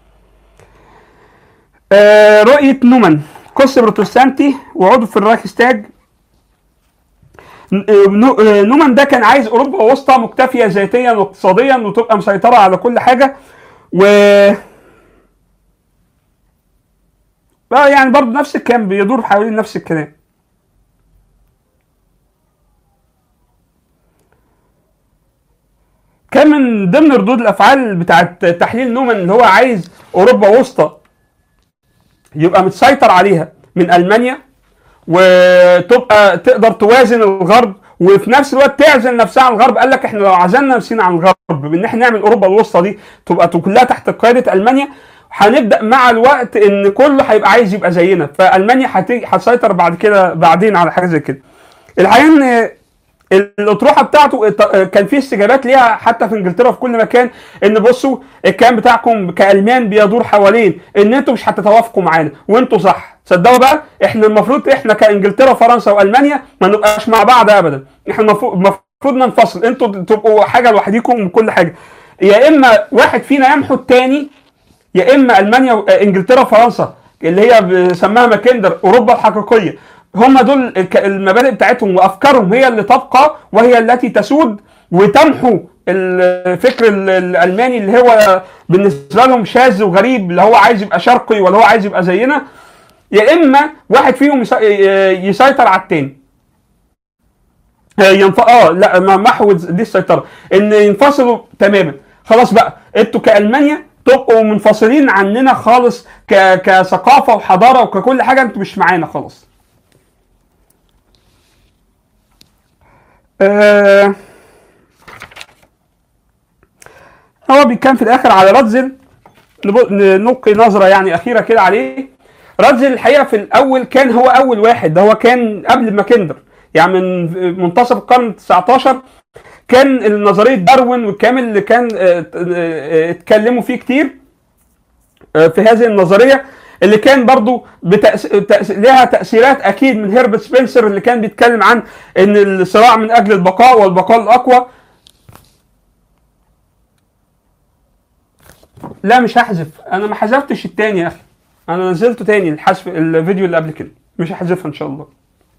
آه، رؤية نومان قس بروتستانتي وعضو في الرايخستاج آه، نو- آه، نومان ده كان عايز اوروبا وسطى مكتفيه ذاتيا واقتصاديا وتبقى مسيطره على كل حاجه و بقى يعني برضه نفس الكلام بيدور حوالين نفس الكلام كان من ضمن ردود الافعال بتاعت تحليل نومان اللي هو عايز اوروبا وسطى يبقى متسيطر عليها من المانيا وتبقى تقدر توازن الغرب وفي نفس الوقت تعزل نفسها عن الغرب قال لك احنا لو عزلنا نفسنا عن الغرب بان احنا نعمل اوروبا الوسطى دي تبقى كلها تحت قياده المانيا هنبدا مع الوقت ان كله هيبقى عايز يبقى زينا فالمانيا هتيجي هتسيطر بعد كده بعدين على حاجه زي كده الحقيقه ان الاطروحه بتاعته كان في استجابات ليها حتى في انجلترا في كل مكان ان بصوا الكلام بتاعكم كالمان بيدور حوالين ان انتوا مش هتتوافقوا معانا وانتوا صح تصدقوا بقى احنا المفروض احنا كانجلترا وفرنسا والمانيا ما نبقاش مع بعض ابدا احنا المفروض المفروض ننفصل انتوا تبقوا حاجه لوحديكم وكل حاجه يا اما واحد فينا يمحو الثاني يا اما المانيا انجلترا وفرنسا اللي هي بيسماها ماكندر اوروبا الحقيقيه هم دول المبادئ بتاعتهم وافكارهم هي اللي تبقى وهي التي تسود وتمحو الفكر الالماني اللي هو بالنسبه لهم شاذ وغريب اللي هو عايز يبقى شرقي ولا هو عايز يبقى زينا يا اما واحد فيهم يسيطر على التاني ينف... اه لا محو دي السيطره ان ينفصلوا تماما خلاص بقى انتوا كالمانيا تبقوا منفصلين عننا خالص ك... كثقافه وحضاره وككل حاجه انتوا مش معانا خلاص آه هو بيتكلم في الاخر على راتزل نلقي نظره يعني اخيره كده عليه راتزل الحقيقه في الاول كان هو اول واحد ده هو كان قبل ماكندر يعني من منتصف القرن ال 19 كان نظريه داروين والكلام اللي كان اتكلموا فيه كتير في هذه النظريه اللي كان برضو بتأس... تأس... لها تأثيرات أكيد من هيربرت سبنسر اللي كان بيتكلم عن إن الصراع من أجل البقاء والبقاء الأقوى لا مش هحذف أنا ما حذفتش التاني يا أخي أنا نزلته تاني الحذف الفيديو اللي قبل كده مش هحذفها إن شاء الله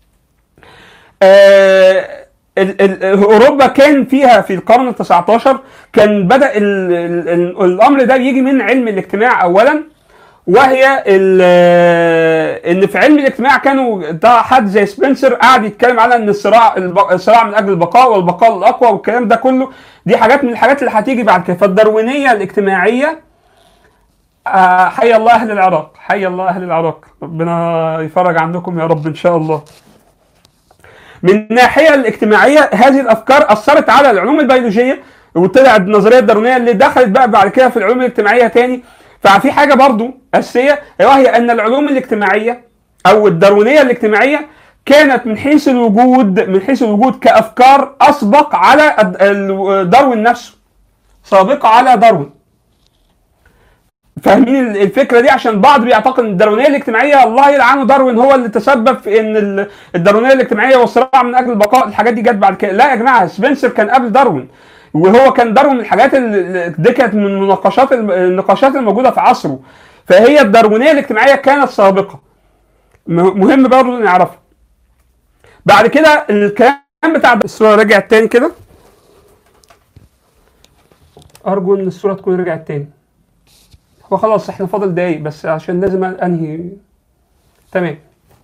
آه... ال... ال... اوروبا كان فيها في القرن ال 19 كان بدا ال... ال... الامر ده يجي من علم الاجتماع اولا وهي ال- ان في علم الاجتماع كانوا ده حد زي سبنسر قاعد يتكلم على ان الصراع الب- الصراع من اجل البقاء والبقاء الاقوى والكلام ده كله دي حاجات من الحاجات اللي هتيجي بعد كده فالداروينيه الاجتماعيه آه، حي الله اهل العراق حي الله اهل العراق ربنا يفرج عنكم يا رب ان شاء الله من الناحيه الاجتماعيه هذه الافكار اثرت على العلوم البيولوجيه وطلعت النظريه الداروينيه اللي دخلت بقى بعد كده في العلوم الاجتماعيه تاني ففي حاجه برضو اساسيه وهي ان العلوم الاجتماعيه او الداروينيه الاجتماعيه كانت من حيث الوجود من حيث الوجود كافكار اسبق على الد- ال- داروين نفسه سابقه على داروين فاهمين ال- الفكره دي عشان بعض بيعتقد ان الداروينيه الاجتماعيه الله يلعنه داروين هو اللي تسبب في ان ال- الداروينيه الاجتماعيه والصراع من اجل البقاء الحاجات دي جت بعد كده لا يا جماعه سبنسر كان قبل داروين وهو كان داروين من الحاجات اللي دي كانت من المناقشات الم- النقاشات الموجوده في عصره فهي الداروينيه الاجتماعيه كانت سابقه م- مهم برضه نعرفها بعد كده الكلام بتاع الصوره رجعت تاني كده ارجو ان الصوره تكون رجعت تاني هو خلاص احنا فاضل دقايق بس عشان لازم انهي تمام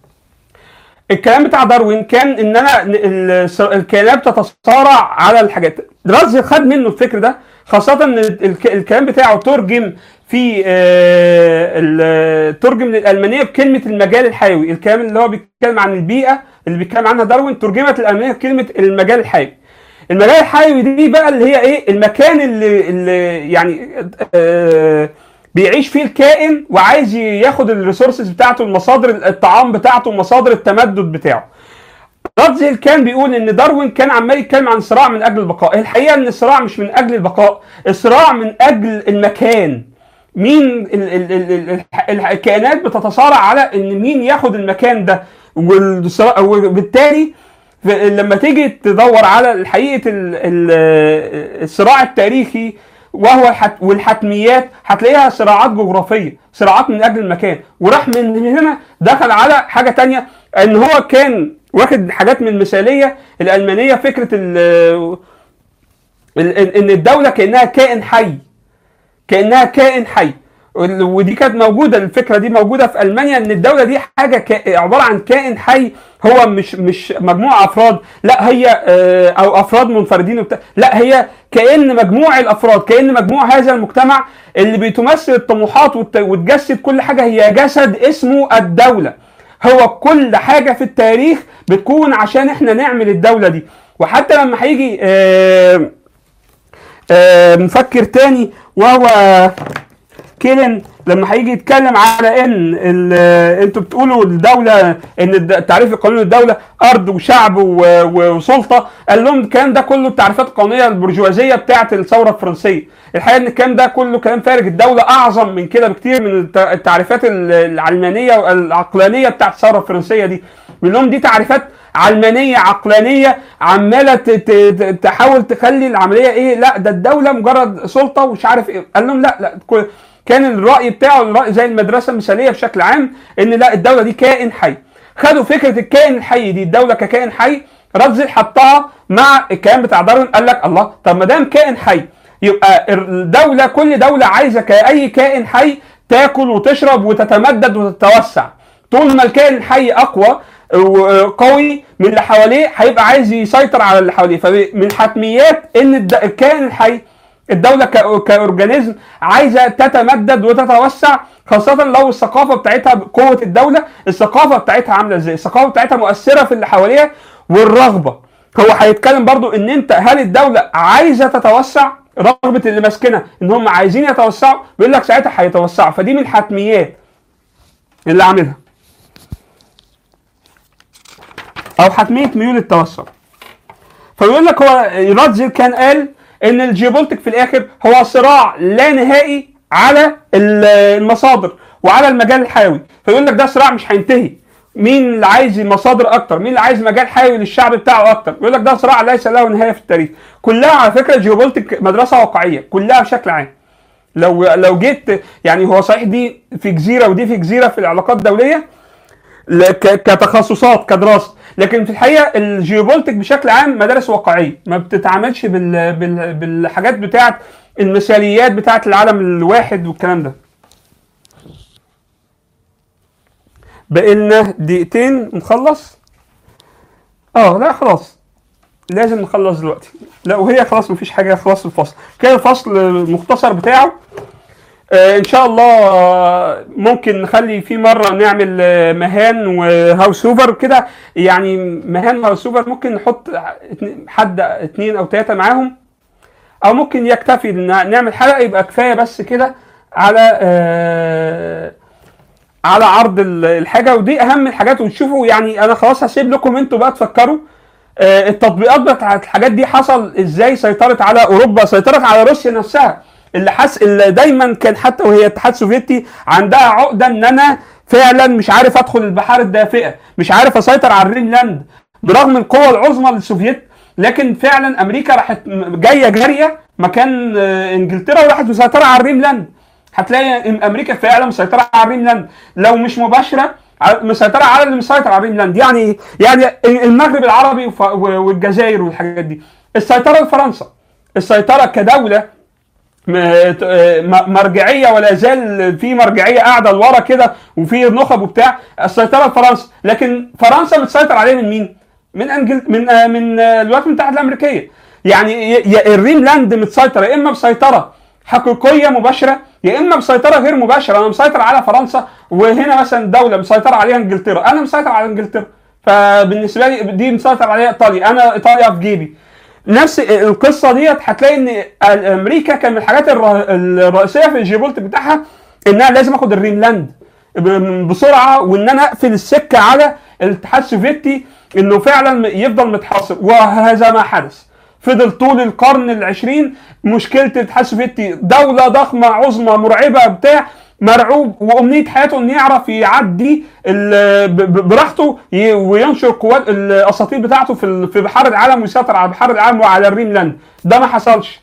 الكلام بتاع داروين كان ان انا ال- الكائنات بتتصارع على الحاجات رازي خد منه الفكر ده خاصة ان الك- الكلام بتاعه ترجم في آه، ال- ترجم للألمانية بكلمة المجال الحيوي الكلام اللي هو بيتكلم عن البيئة اللي بيتكلم عنها داروين ترجمت الألمانية بكلمة المجال الحيوي المجال الحيوي دي بقى اللي هي ايه المكان اللي, اللي يعني آه بيعيش فيه الكائن وعايز ياخد الريسورسز بتاعته المصادر الطعام بتاعته ومصادر التمدد بتاعه راتزيل كان بيقول ان داروين كان عمال يتكلم عن الصراع من اجل البقاء الحقيقه ان الصراع مش من اجل البقاء الصراع من اجل المكان مين ال ال ال ال ال الكائنات بتتصارع على ان مين ياخد المكان ده والصراع- وبالتالي ف- لما تيجي تدور على حقيقه ال- ال- الصراع التاريخي وهو الحت والحتميات هتلاقيها صراعات جغرافيه صراعات من اجل المكان وراح من هنا دخل على حاجه تانية ان هو كان واخد حاجات من المثاليه الالمانيه فكره ال- ال- ان الدوله كانها كائن حي كانها كائن حي وال- ودي كانت موجوده الفكره دي موجوده في المانيا ان الدوله دي حاجه كا- عباره عن كائن حي هو مش مش مجموعه افراد لا هي آه، او افراد منفردين وبتاع لا هي كان مجموع الافراد كان مجموع هذا المجتمع اللي بيتمثل الطموحات والت- وتجسد كل حاجه هي جسد اسمه الدوله هو كل حاجه في التاريخ بتكون عشان احنا نعمل الدوله دي وحتى لما هيجي آه آه، مفكر تاني وهو كيلن لما هيجي يتكلم على ان ال- انتوا بتقولوا الدوله ان الد- تعريف القانون الدوله ارض وشعب و- و- وسلطه قال لهم الكلام ده كله التعريفات القانونيه البرجوازيه بتاعه الثوره الفرنسيه الحقيقه ان الكلام ده كله كلام فارغ الدوله اعظم من كده بكتير من الت- التعريفات ال- العلمانيه والعقلانيه بتاعه الثوره الفرنسيه دي بيقول لهم دي تعريفات علمانيه عقلانيه عماله ت- ت- ت- تحاول تخلي العمليه ايه لا ده الدوله مجرد سلطه ومش عارف ايه قال لهم لا لا كل- كان الراي بتاعه الرأي زي المدرسه المثاليه بشكل عام ان لا الدوله دي كائن حي خدوا فكره الكائن الحي دي الدوله ككائن حي راتزل حطها مع الكلام بتاع داروين قال لك الله طب ما دام كائن حي يبقى الدوله كل دوله عايزه كاي كائن حي تاكل وتشرب وتتمدد وتتوسع طول ما الكائن الحي اقوى وقوي من اللي حواليه هيبقى عايز يسيطر على اللي حواليه فمن حتميات ان الد- الكائن الحي الدولة ك- كأورجانيزم عايزة تتمدد وتتوسع خاصة لو الثقافة بتاعتها قوة الدولة الثقافة بتاعتها عاملة ازاي الثقافة بتاعتها مؤثرة في اللي حواليها والرغبة هو هيتكلم برضو ان انت هل الدولة عايزة تتوسع رغبة اللي ماسكينها ان هم عايزين يتوسعوا بيقول لك ساعتها هيتوسعوا فدي من الحتميات اللي عاملها او حتميه ميول التوسع فبيقول لك هو راتزل كان قال ان الجيوبولتيك في الاخر هو صراع لا نهائي على ال- المصادر وعلى المجال الحيوي فيقول لك ده صراع مش هينتهي مين اللي عايز مصادر اكتر مين اللي عايز مجال حيوي للشعب بتاعه اكتر بيقول لك ده صراع ليس له نهايه في التاريخ كلها على فكره الجيوبولتيك مدرسه واقعيه كلها بشكل عام لو لو جيت يعني هو صحيح دي في جزيره ودي في جزيره في العلاقات الدوليه ل- ك- كتخصصات كدراسه لكن في الحقيقه الجيوبولتيك بشكل عام مدارس واقعيه ما بتتعاملش بال... بال... بالحاجات بتاعه المثاليات بتاعه العالم الواحد والكلام ده باقي لنا دقيقتين ونخلص اه لا خلاص لازم نخلص دلوقتي لا وهي خلاص مفيش حاجه خلاص الفصل كده الفصل المختصر بتاعه آه ان شاء الله آه ممكن نخلي في مره نعمل آه مهان وهاوس اوفر كده يعني مهان وهاوس اوفر ممكن نحط اتنين- حد اتنين او تلاته معاهم او ممكن يكتفي ان نعمل حلقه يبقى كفايه بس كده على آه على عرض ال- الحاجه ودي اهم الحاجات وتشوفوا يعني انا خلاص هسيب لكم انتوا بقى تفكروا آه، التطبيقات بتاعت الحاجات دي حصل ازاي سيطرت على اوروبا سيطرت على روسيا نفسها اللي حس اللي دايما كان حتى وهي اتحاد سوفيتي عندها عقده ان انا فعلا مش عارف ادخل البحار الدافئه مش عارف اسيطر على الرينلاند برغم القوه العظمى للسوفيت لكن فعلا امريكا راحت م- جايه جاريه مكان آه، انجلترا وراحت مسيطره على الرينلاند هتلاقي إن امريكا فعلا مسيطره على الرينلاند لو مش مباشره على- مسيطره على اللي مسيطر على الرينلاند يعني يعني المغرب العربي وف- و- والجزائر والحاجات دي السيطره لفرنسا السيطره كدوله م- ت- م- مرجعيه ولا زال في مرجعيه قاعده لورا كده وفي نخب وبتاع السيطره لفرنسا لكن فرنسا بتسيطر عليها من مين؟ من انجل من آه، من آه، الولايات المتحده الامريكيه يعني ي- ي- الرينلاند متسيطره يا اما بسيطره حقيقيه مباشره يا اما بسيطره غير مباشره انا مسيطر على فرنسا وهنا مثلا دوله مسيطره عليها انجلترا انا مسيطر على انجلترا فبالنسبه لي دي مسيطر عليها ايطاليا انا ايطاليا في جيبي نفس القصه ديت هتلاقي ان امريكا كان من الحاجات الر- الرئيسيه في الجيوبوليتيك بتاعها انها لازم اخد الرينلاند ب- بسرعه وان انا اقفل السكه على الاتحاد السوفيتي انه فعلا يفضل متحاصر وهذا ما حدث فضل طول القرن العشرين مشكله الاتحاد السوفيتي دوله ضخمه عظمى مرعبه بتاع مرعوب وامنيه حياته انه يعرف يعدي ال- ب- ب- براحته ي- وينشر قوات الاساطيل بتاعته في ال- في بحار العالم ويسيطر على بحار العالم وعلى الرينلاند ده ما حصلش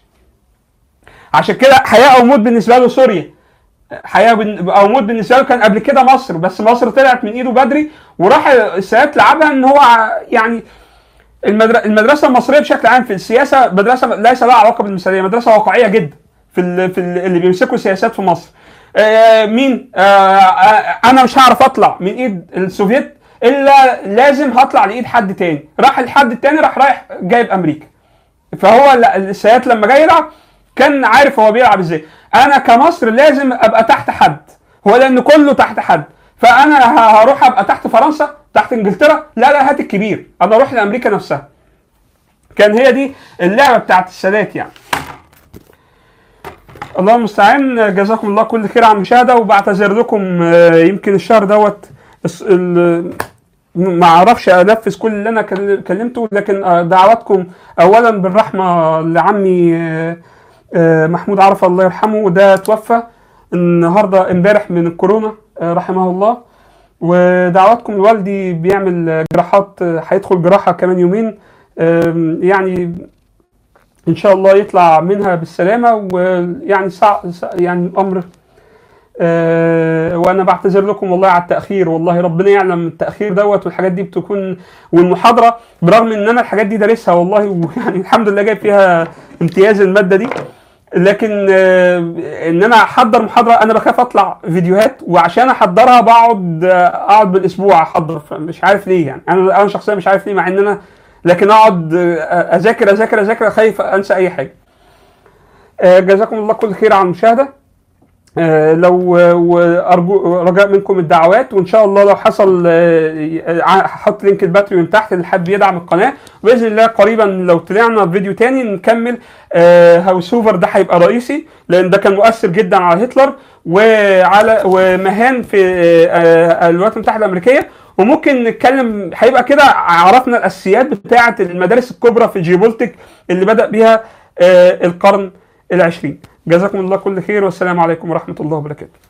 عشان كده حياه او موت بالنسبه له سوريا حياه بن- او موت بالنسبه له كان قبل كده مصر بس مصر طلعت من ايده بدري وراح السادات لعبها ان هو ع- يعني المدر- المدرسه المصريه بشكل عام في السياسه مدرسه ليس لها علاقه بالمثاليه مدرسه واقعيه جدا في ال في ال اللي بيمسكوا سياسات في مصر آه مين آه آه انا مش هعرف اطلع من ايد السوفيت الا لازم هطلع لايد حد تاني راح الحد التاني راح رايح جايب امريكا فهو ال- السادات لما جاي يلعب كان عارف هو بيلعب ازاي انا كمصر لازم ابقى تحت حد هو لان كله تحت حد فانا ه- هروح ابقى تحت فرنسا تحت انجلترا لا لا هات الكبير انا اروح لامريكا نفسها كان هي دي اللعبه بتاعت السادات يعني الله المستعان جزاكم الله كل خير على المشاهده وبعتذر لكم آه، يمكن الشهر دوت الس- ال- ما اعرفش انفذ كل اللي انا كل- كلمته لكن آه، دعواتكم اولا بالرحمه لعمي آه، آه، محمود عرفه الله يرحمه وده توفى النهارده امبارح من الكورونا آه، رحمه الله ودعواتكم لوالدي بيعمل آه، جراحات آه، هيدخل جراحه كمان يومين آم، يعني ان شاء الله يطلع منها بالسلامه ويعني سع... سع- يعني الامر آه وانا بعتذر لكم والله على التاخير والله ربنا يعلم التاخير دوت والحاجات دي بتكون والمحاضره برغم ان انا الحاجات دي دارسها والله ويعني الحمد لله جايب فيها امتياز الماده دي لكن آه ان انا احضر محاضره انا بخاف اطلع فيديوهات وعشان احضرها بقعد آه، اقعد بالاسبوع احضر فمش عارف ليه يعني انا انا شخصيا مش عارف ليه مع ان انا لكن اقعد آه، اذاكر اذاكر اذاكر خايف انسى اي حاجه آه، جزاكم الله كل خير على المشاهده آه، لو آه، وارجو رجاء منكم الدعوات وان شاء الله لو حصل آه، آه، هحط لينك الباتريون تحت اللي حابب يدعم القناه باذن الله قريبا لو طلعنا فيديو تاني نكمل آه، هاوس هوفر ده هيبقى رئيسي لان ده كان مؤثر جدا على هتلر وعلى ومهان في آه، آه، الولايات المتحده الامريكيه وممكن نتكلم هيبقى كده عرفنا الاساسيات بتاعه المدارس الكبرى في الجيوبولتيك اللي بدا بيها آه، القرن العشرين جزاكم الله كل خير والسلام عليكم ورحمه الله وبركاته